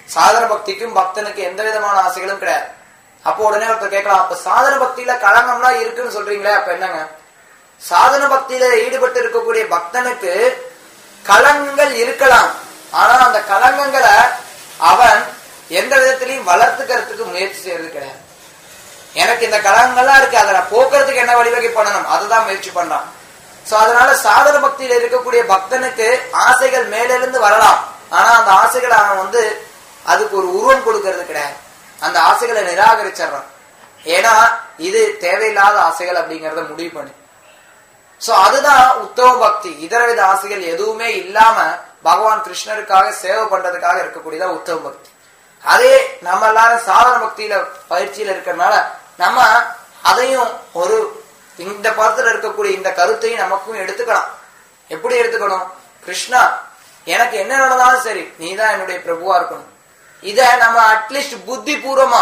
சாதன பக்திக்கும் பக்தனுக்கு எந்த விதமான ஆசைகளும் கிடையாது அப்போ உடனே ஒருத்தர் கேட்கலாம் அப்ப சாதன பக்தியில களங்கம்லாம் இருக்குன்னு சொல்றீங்களே அப்ப என்னங்க சாதன பக்தியில ஈடுபட்டு இருக்கக்கூடிய பக்தனுக்கு களங்கங்கள் இருக்கலாம் ஆனா அந்த களங்கங்களை அவன் எந்த விதத்திலையும் வளர்த்துக்கிறதுக்கு முயற்சி செய்யறது கிடையாது எனக்கு இந்த களங்கள்லாம் இருக்கு அதை நான் போக்குறதுக்கு என்ன வழிவகை பண்ணணும் அதுதான் முயற்சி பண்றான் சோ அதனால சாதன பக்தியில இருக்கக்கூடிய பக்தனுக்கு ஆசைகள் மேலிருந்து வரலாம் ஆனா அந்த ஆசைகளை அவன் வந்து அதுக்கு ஒரு உருவம் கொடுக்கறது கிடையாது அந்த ஆசைகளை நிராகரிச்சிடறான் ஏன்னா இது தேவையில்லாத ஆசைகள் அப்படிங்கறத முடிவு பண்ணி சோ அதுதான் உத்தம பக்தி இதர வித ஆசைகள் எதுவுமே இல்லாம பகவான் கிருஷ்ணருக்காக சேவை பண்றதுக்காக இருக்கக்கூடியதா உத்தம பக்தி அதே நம்ம எல்லாரும் சாதன பக்தியில பயிற்சியில இருக்கிறதுனால நம்ம அதையும் ஒரு இந்த படத்துல இருக்கக்கூடிய இந்த கருத்தையும் நமக்கும் எடுத்துக்கலாம் எப்படி எடுத்துக்கணும் கிருஷ்ணா எனக்கு என்ன நடந்தாலும் சரி நீ தான் என்னுடைய பிரபுவா இருக்கணும் இத நம்ம அட்லீஸ்ட் புத்தி பூர்வமா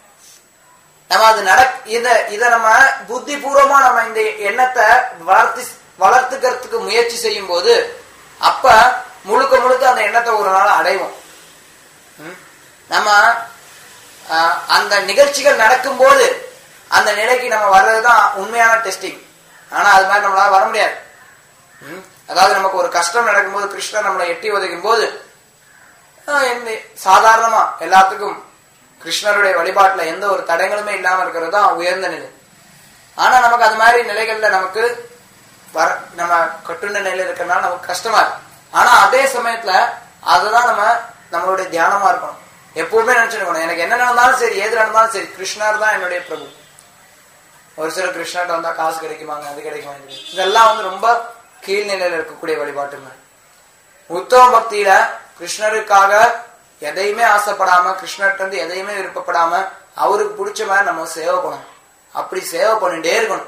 நம்ம அது நட இத இத நம்ம புத்தி பூர்வமா நம்ம இந்த எண்ணத்தை வளர்த்து வளர்த்துக்கிறதுக்கு முயற்சி செய்யும் போது அப்ப முழுக்க முழுக்க அந்த எண்ணத்தை ஒரு நாள் அடைவோம் ம்? நம்ம ஆஹ், அந்த நிகழ்ச்சிகள் நடக்கும்போது அந்த நிலைக்கு நம்ம வர்றதுதான் உண்மையான டெஸ்டிங் ஆனா அது மாதிரி நம்மளால வர முடியாது ம்? அதாவது நமக்கு ஒரு கஷ்டம் நடக்கும்போது கிருஷ்ணர் நம்மளை எட்டி உதைக்கும் போது ஆஹ், என்ன- சாதாரணமா எல்லாத்துக்கும் கிருஷ்ணருடைய வழிபாட்டுல எந்த ஒரு தடங்களுமே இல்லாம இருக்கிறது தான் உயர்ந்த நிலை ஆனா நமக்கு அது மாதிரி நிலைகள்ல நமக்கு வர நம்ம கட்டுண்ட நிலையில இருக்கிறதுனால நமக்கு கஷ்டமா இருக்கு ஆனா அதே சமயத்துல அதுதான் நம்ம நம்மளுடைய தியானமா இருக்கணும் எப்பவுமே நினைச்சிருக்கணும் எனக்கு என்ன நடந்தாலும் சரி ஏது நடந்தாலும் சரி கிருஷ்ணர் தான் என்னுடைய பிரபு ஒரு சில கிருஷ்ணர்கிட்ட வந்தா காசு கிடைக்குமாங்க அது கிடைக்குமா இது கிடைக்குமா? இதெல்லாம் வந்து ரொம்ப கீழ்நிலையில இருக்கக்கூடிய வழிபாட்டுங்க உத்தம பக்தியில கிருஷ்ணருக்காக எதையுமே ஆசைப்படாம கிருஷ்ணர்ட்ட இருந்து எதையுமே விருப்பப்படாம அவருக்கு பிடிச்ச மாதிரி நம்ம சேவை பண்ணணும் அப்படி சேவை பண்ணிட்டே இருக்கணும்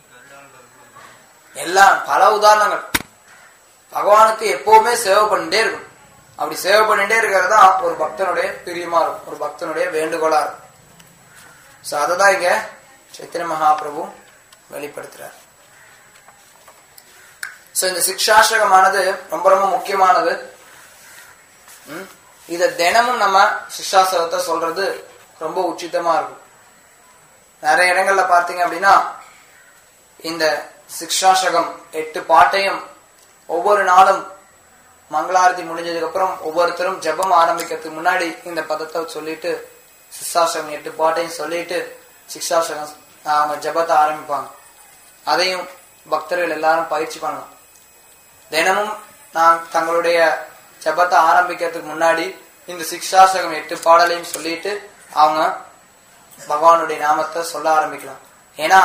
எல்லாம் பல உதாரணங்கள் பகவானுக்கு எப்பவுமே சேவை பண்ணிட்டே இருக்கணும் அப்படி சேவை பண்ணிட்டே இருக்கிறது தான் ஒரு பக்தனுடைய பிரியமா இருக்கும் ஒரு பக்தனுடைய வேண்டுகோளா இருக்கும் சோ அததான் இங்க சைத்தன்ய மகாபிரபு வெளிப்படுத்துறார் சோ இந்த சிக்ஷாசகமானது ரொம்ப ரொம்ப முக்கியமானது ம்? இத தினமும் நம்ம சிக்ஷாசகத்தை சொல்றது ரொம்ப உச்சிதமா இருக்கும் நிறைய இடங்கள்ல பார்த்தீங்க அப்படின்னா இந்த சிக்ஷாசகம் எட்டு பாட்டையும் ஒவ்வொரு நாளும் மங்களாரதி முடிஞ்சதுக்கு அப்புறம் ஒவ்வொருத்தரும் ஜெபம் ஆரம்பிக்கிறதுக்கு முன்னாடி இந்த பதத்தை சொல்லிட்டு சிக்ஷாசகம் எட்டு பாட்டையும் சொல்லிட்டு சிக்ஷாசகம் அவங்க ஜெபத்தை ஆரம்பிப்பாங்க அதையும் பக்தர்கள் எல்லாரும் பயிற்சி பண்ணலாம் தினமும் நான் தங்களுடைய ஜெபத்தை ஆரம்பிக்கிறதுக்கு முன்னாடி இந்த சிக்ஷாசகம் எட்டு பாடலையும் சொல்லிட்டு அவங்க பகவானுடைய நாமத்தை சொல்ல ஆரம்பிக்கலாம் ஏன்னா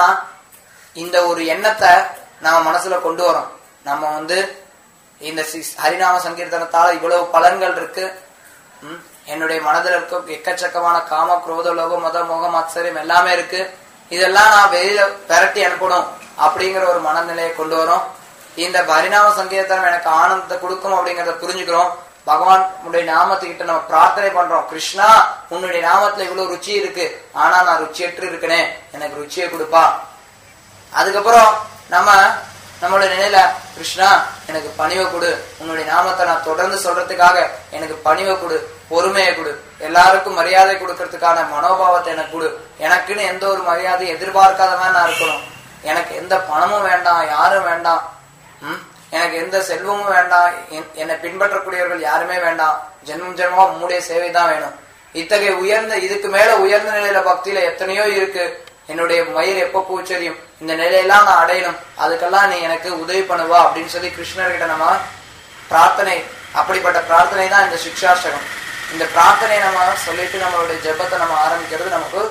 இந்த ஒரு எண்ணத்தை நம்ம மனசுல கொண்டு வரோம் நம்ம வந்து இந்த சி- ஹரிநாம சங்கீர்த்தனத்தால இவ்வளவு பலன்கள் இருக்கு ம், என்னுடைய மனதில் இருக்க எக்கச்சக்கமான காம குரோத லோகம் மத மோகம் ஆச்சரியம் எல்லாமே இருக்கு இதெல்லாம் நான் வெளியில விரட்டி அனுப்பணும் அப்படிங்கிற ஒரு மனநிலையை கொண்டு வரோம் இந்த பரிணாம சங்கீர்த்தனம் எனக்கு ஆனந்தத்தை கொடுக்கும் அப்படிங்கறத புரிஞ்சுக்கிறோம் பகவான் உன்னுடைய நாமத்துக்கிட்ட நம்ம பிரார்த்தனை பண்றோம் கிருஷ்ணா உன்னுடைய நாமத்துல இவ்வளவு ருச்சி இருக்கு ஆனா நான் ருச்சியற்று இருக்கனே எனக்கு ருச்சியை கொடுப்பா அதுக்கப்புறம் நம்ம நம்மளுடைய நிலையில கிருஷ்ணா எனக்கு பணிவை கொடு உன்னுடைய நாமத்தை நான் தொடர்ந்து சொல்றதுக்காக எனக்கு பணிவை கொடு பொறுமையை கொடு எல்லாருக்கும் மரியாதை கொடுக்கறதுக்கான மனோபாவத்தை எனக்கு கொடு எனக்குன்னு எந்த ஒரு மரியாதையும் எதிர்பார்க்காத மாதிரி நான் இருக்கணும் எனக்கு எந்த பணமும் வேண்டாம் யாரும் வேண்டாம் ம்? எனக்கு எந்த செல்வமும் வேண்டாம் என்- என்னை பின்பற்றக்கூடியவர்கள் யாருமே வேண்டாம் ஜென்மம் ஜென்மமா உம்முடைய சேவை தான் வேணும் இத்தகைய உயர்ந்த இதுக்கு மேல உயர்ந்த நிலையில பக்தியில எத்தனையோ இருக்கு என்னுடைய மயிர் எப்ப பூச்சரியும் இந்த நிலையெல்லாம் நான் அடையணும் அதுக்கெல்லாம் நீ எனக்கு உதவி பண்ணுவா அப்படின்னு சொல்லி கிருஷ்ணர்கிட்ட நம்ம பிரார்த்தனை அப்படிப்பட்ட பிரார்த்தனை தான் இந்த சிக்ஷாஷ்டகம் இந்த பிரார்த்தனையை நம்ம சொல்லிட்டு நம்மளுடைய ஜெபத்தை நம்ம ஆரம்பிக்கிறது நமக்கு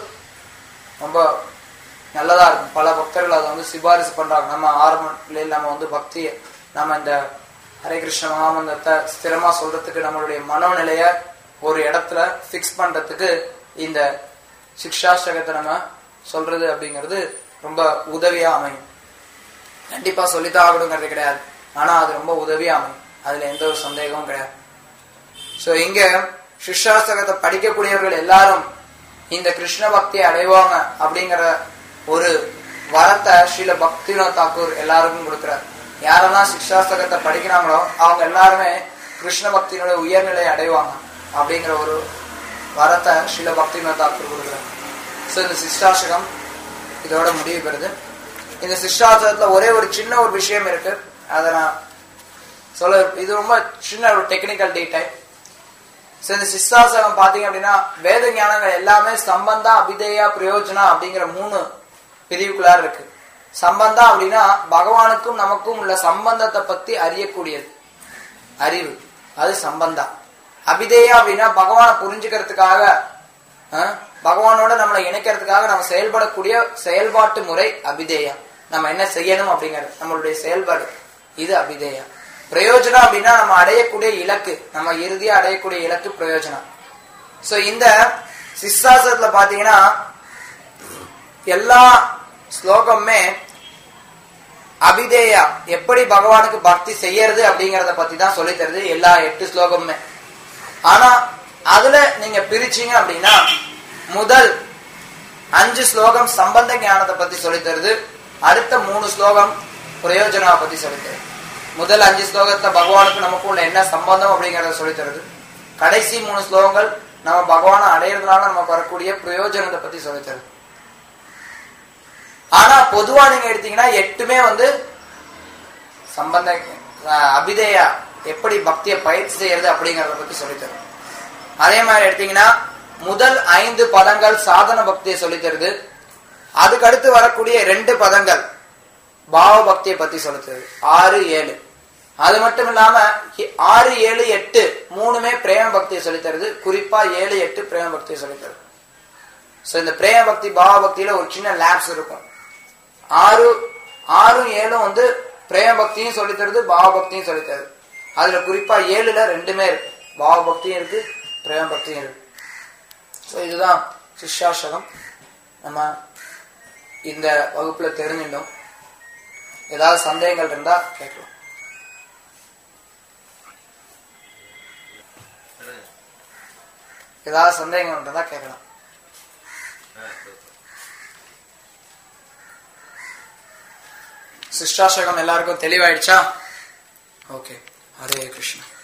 ரொம்ப நல்லதா இருக்கும் பல பக்தர்கள் அதை வந்து சிபாரிசு பண்றாங்க நம்ம ஆரம்ப நிலையில் நம்ம வந்து பக்தியை நம்ம இந்த ஹரே கிருஷ்ண மகாமந்திரத்தை ஸ்திரமா சொல்றதுக்கு நம்மளுடைய மனோநிலைய ஒரு இடத்துல ஃபிக்ஸ் பண்றதுக்கு இந்த சிக்ஷாஷ்டகத்தை நம்ம சொல்றது அப்படிங்கிறது ரொம்ப உதவியா அமையும் கண்டிப்பா சொல்லித்தான் ஆகணுங்கிறது கிடையாது ஆனா அது ரொம்ப உதவியா அமையும் அதுல எந்த ஒரு சந்தேகமும் கிடையாது சோ இங்க சிஷ்யாஸ்தகத்தை படிக்கக்கூடியவர்கள் எல்லாரும் இந்த கிருஷ்ண பக்தியை அடைவாங்க அப்படிங்கிற ஒரு வரத்தை ஸ்ரீல பக்திநாத் தாக்கூர் எல்லாருக்கும் கொடுக்கிறார் யாரெல்லாம் சிக்ஷாஸ்தகத்தை படிக்கிறாங்களோ அவங்க எல்லாருமே கிருஷ்ண பக்தியினுடைய உயர்நிலையை அடைவாங்க அப்படிங்கிற ஒரு வரத்தை ஸ்ரீல பக்தி தாக்கூர் கொடுக்குறாங்க ஸோ இந்த சிஷ்டாசகம் இதோட முடிவு பெறுது இந்த சிஷ்டாசகத்துல ஒரே ஒரு சின்ன ஒரு விஷயம் இருக்கு அதை நான் சொல்ல இது ரொம்ப சின்ன ஒரு டெக்னிக்கல் டீடைல் ஸோ இந்த சிஷ்டாசகம் பார்த்தீங்க அப்படின்னா வேத ஞானங்கள் எல்லாமே சம்பந்தா அபிதேயா பிரயோஜனா அப்படிங்கிற மூணு பிரிவுக்குள்ளார இருக்கு சம்பந்தா அப்படின்னா பகவானுக்கும் நமக்கும் உள்ள சம்பந்தத்தை பத்தி அறியக்கூடியது அறிவு அது சம்பந்தா அபிதேயா அப்படின்னா பகவானை புரிஞ்சுக்கிறதுக்காக அஹ், பகவானோட நம்மளை இணைக்கிறதுக்காக நம்ம செயல்படக்கூடிய செயல்பாட்டு முறை அபிதேயா நம்ம என்ன செய்யணும் அப்படிங்கிறது நம்மளுடைய செயல்பாடு இது அபிதேயா பிரயோஜனம் அப்படின்னா நம்ம அடையக்கூடிய இலக்கு நம்ம இறுதியா அடையக்கூடிய இலக்கு பிரயோஜனம் சோ இந்த சிஸ்தாசத்துல பாத்தீங்கன்னா எல்லா ஸ்லோகமுமே அபிதேயா எப்படி பகவானுக்கு பக்தி செய்யறது அப்படிங்கறத பத்தி தான் சொல்லி தருது எல்லா எட்டு ஸ்லோகமுமே ஆனா அதுல நீங்க பிரிச்சீங்க அப்படின்னா முதல் அஞ்சு ஸ்லோகம் சம்பந்த ஞானத்தை பத்தி சொல்லி தருது அடுத்த மூணு ஸ்லோகம் பிரயோஜனா பத்தி சொல்லி தருது முதல் அஞ்சு ஸ்லோகத்துல பகவானுக்கு நமக்கு உள்ள என்ன சம்பந்தம் அப்படிங்கறத சொல்லி தருது கடைசி மூணு ஸ்லோகங்கள் நம்ம பகவானை அடையிறதுனால நமக்கு வரக்கூடிய பிரயோஜனத்தை பத்தி சொல்லி தருது ஆனா பொதுவா நீங்க எடுத்தீங்கன்னா எட்டுமே வந்து சம்பந்த அஹ், அபிதேயா எப்படி பக்தியை பயிற்சி செய்யறது அப்படிங்கறத பத்தி சொல்லித் தரும் அதே மாதிரி எடுத்தீங்கன்னா முதல் ஐந்து பதங்கள் சாதன பக்தியை சொல்லித் தருது அதுக்கு அடுத்து வரக்கூடிய ரெண்டு பதங்கள் பாவ பக்தியை பத்தி சொல்லித் தருது ஆறு ஏழு அது மட்டும் இல்லாம இ- ஆறு ஏழு எட்டு மூணுமே பிரேம பக்தியை சொல்லித் தருது குறிப்பா ஏழு எட்டு பிரேம பக்தியை சொல்லித் தருது சோ இந்த பிரேம பக்தி பாவ பக்தியில ஒரு சின்ன லேப்ஸ் இருக்கும் ஆறு ஆறும் ஏழும் வந்து பிரேம பக்தியும் சொல்லித் தருது பாவ பக்தியும் சொல்லித் தருது அதுல குறிப்பா ஏழுல ரெண்டுமே இருக்கு பாவ பக்தியும் இருக்கு பிரேம பக்தியும் இருக்கு ஸோ இதுதான் சிஷ்யாசகம் நம்ம இந்த வகுப்புல தெரிஞ்சிட்டோம் ஏதாவது சந்தேகங்கள் இருந்தா கேட்கலாம் ஏதாவது சந்தேகங்கள் இருந்தா கேட்கலாம் சிஷ்டாசகம் எல்லாருக்கும் தெளிவாயிடுச்சா ஓகே ஹரே கிருஷ்ணா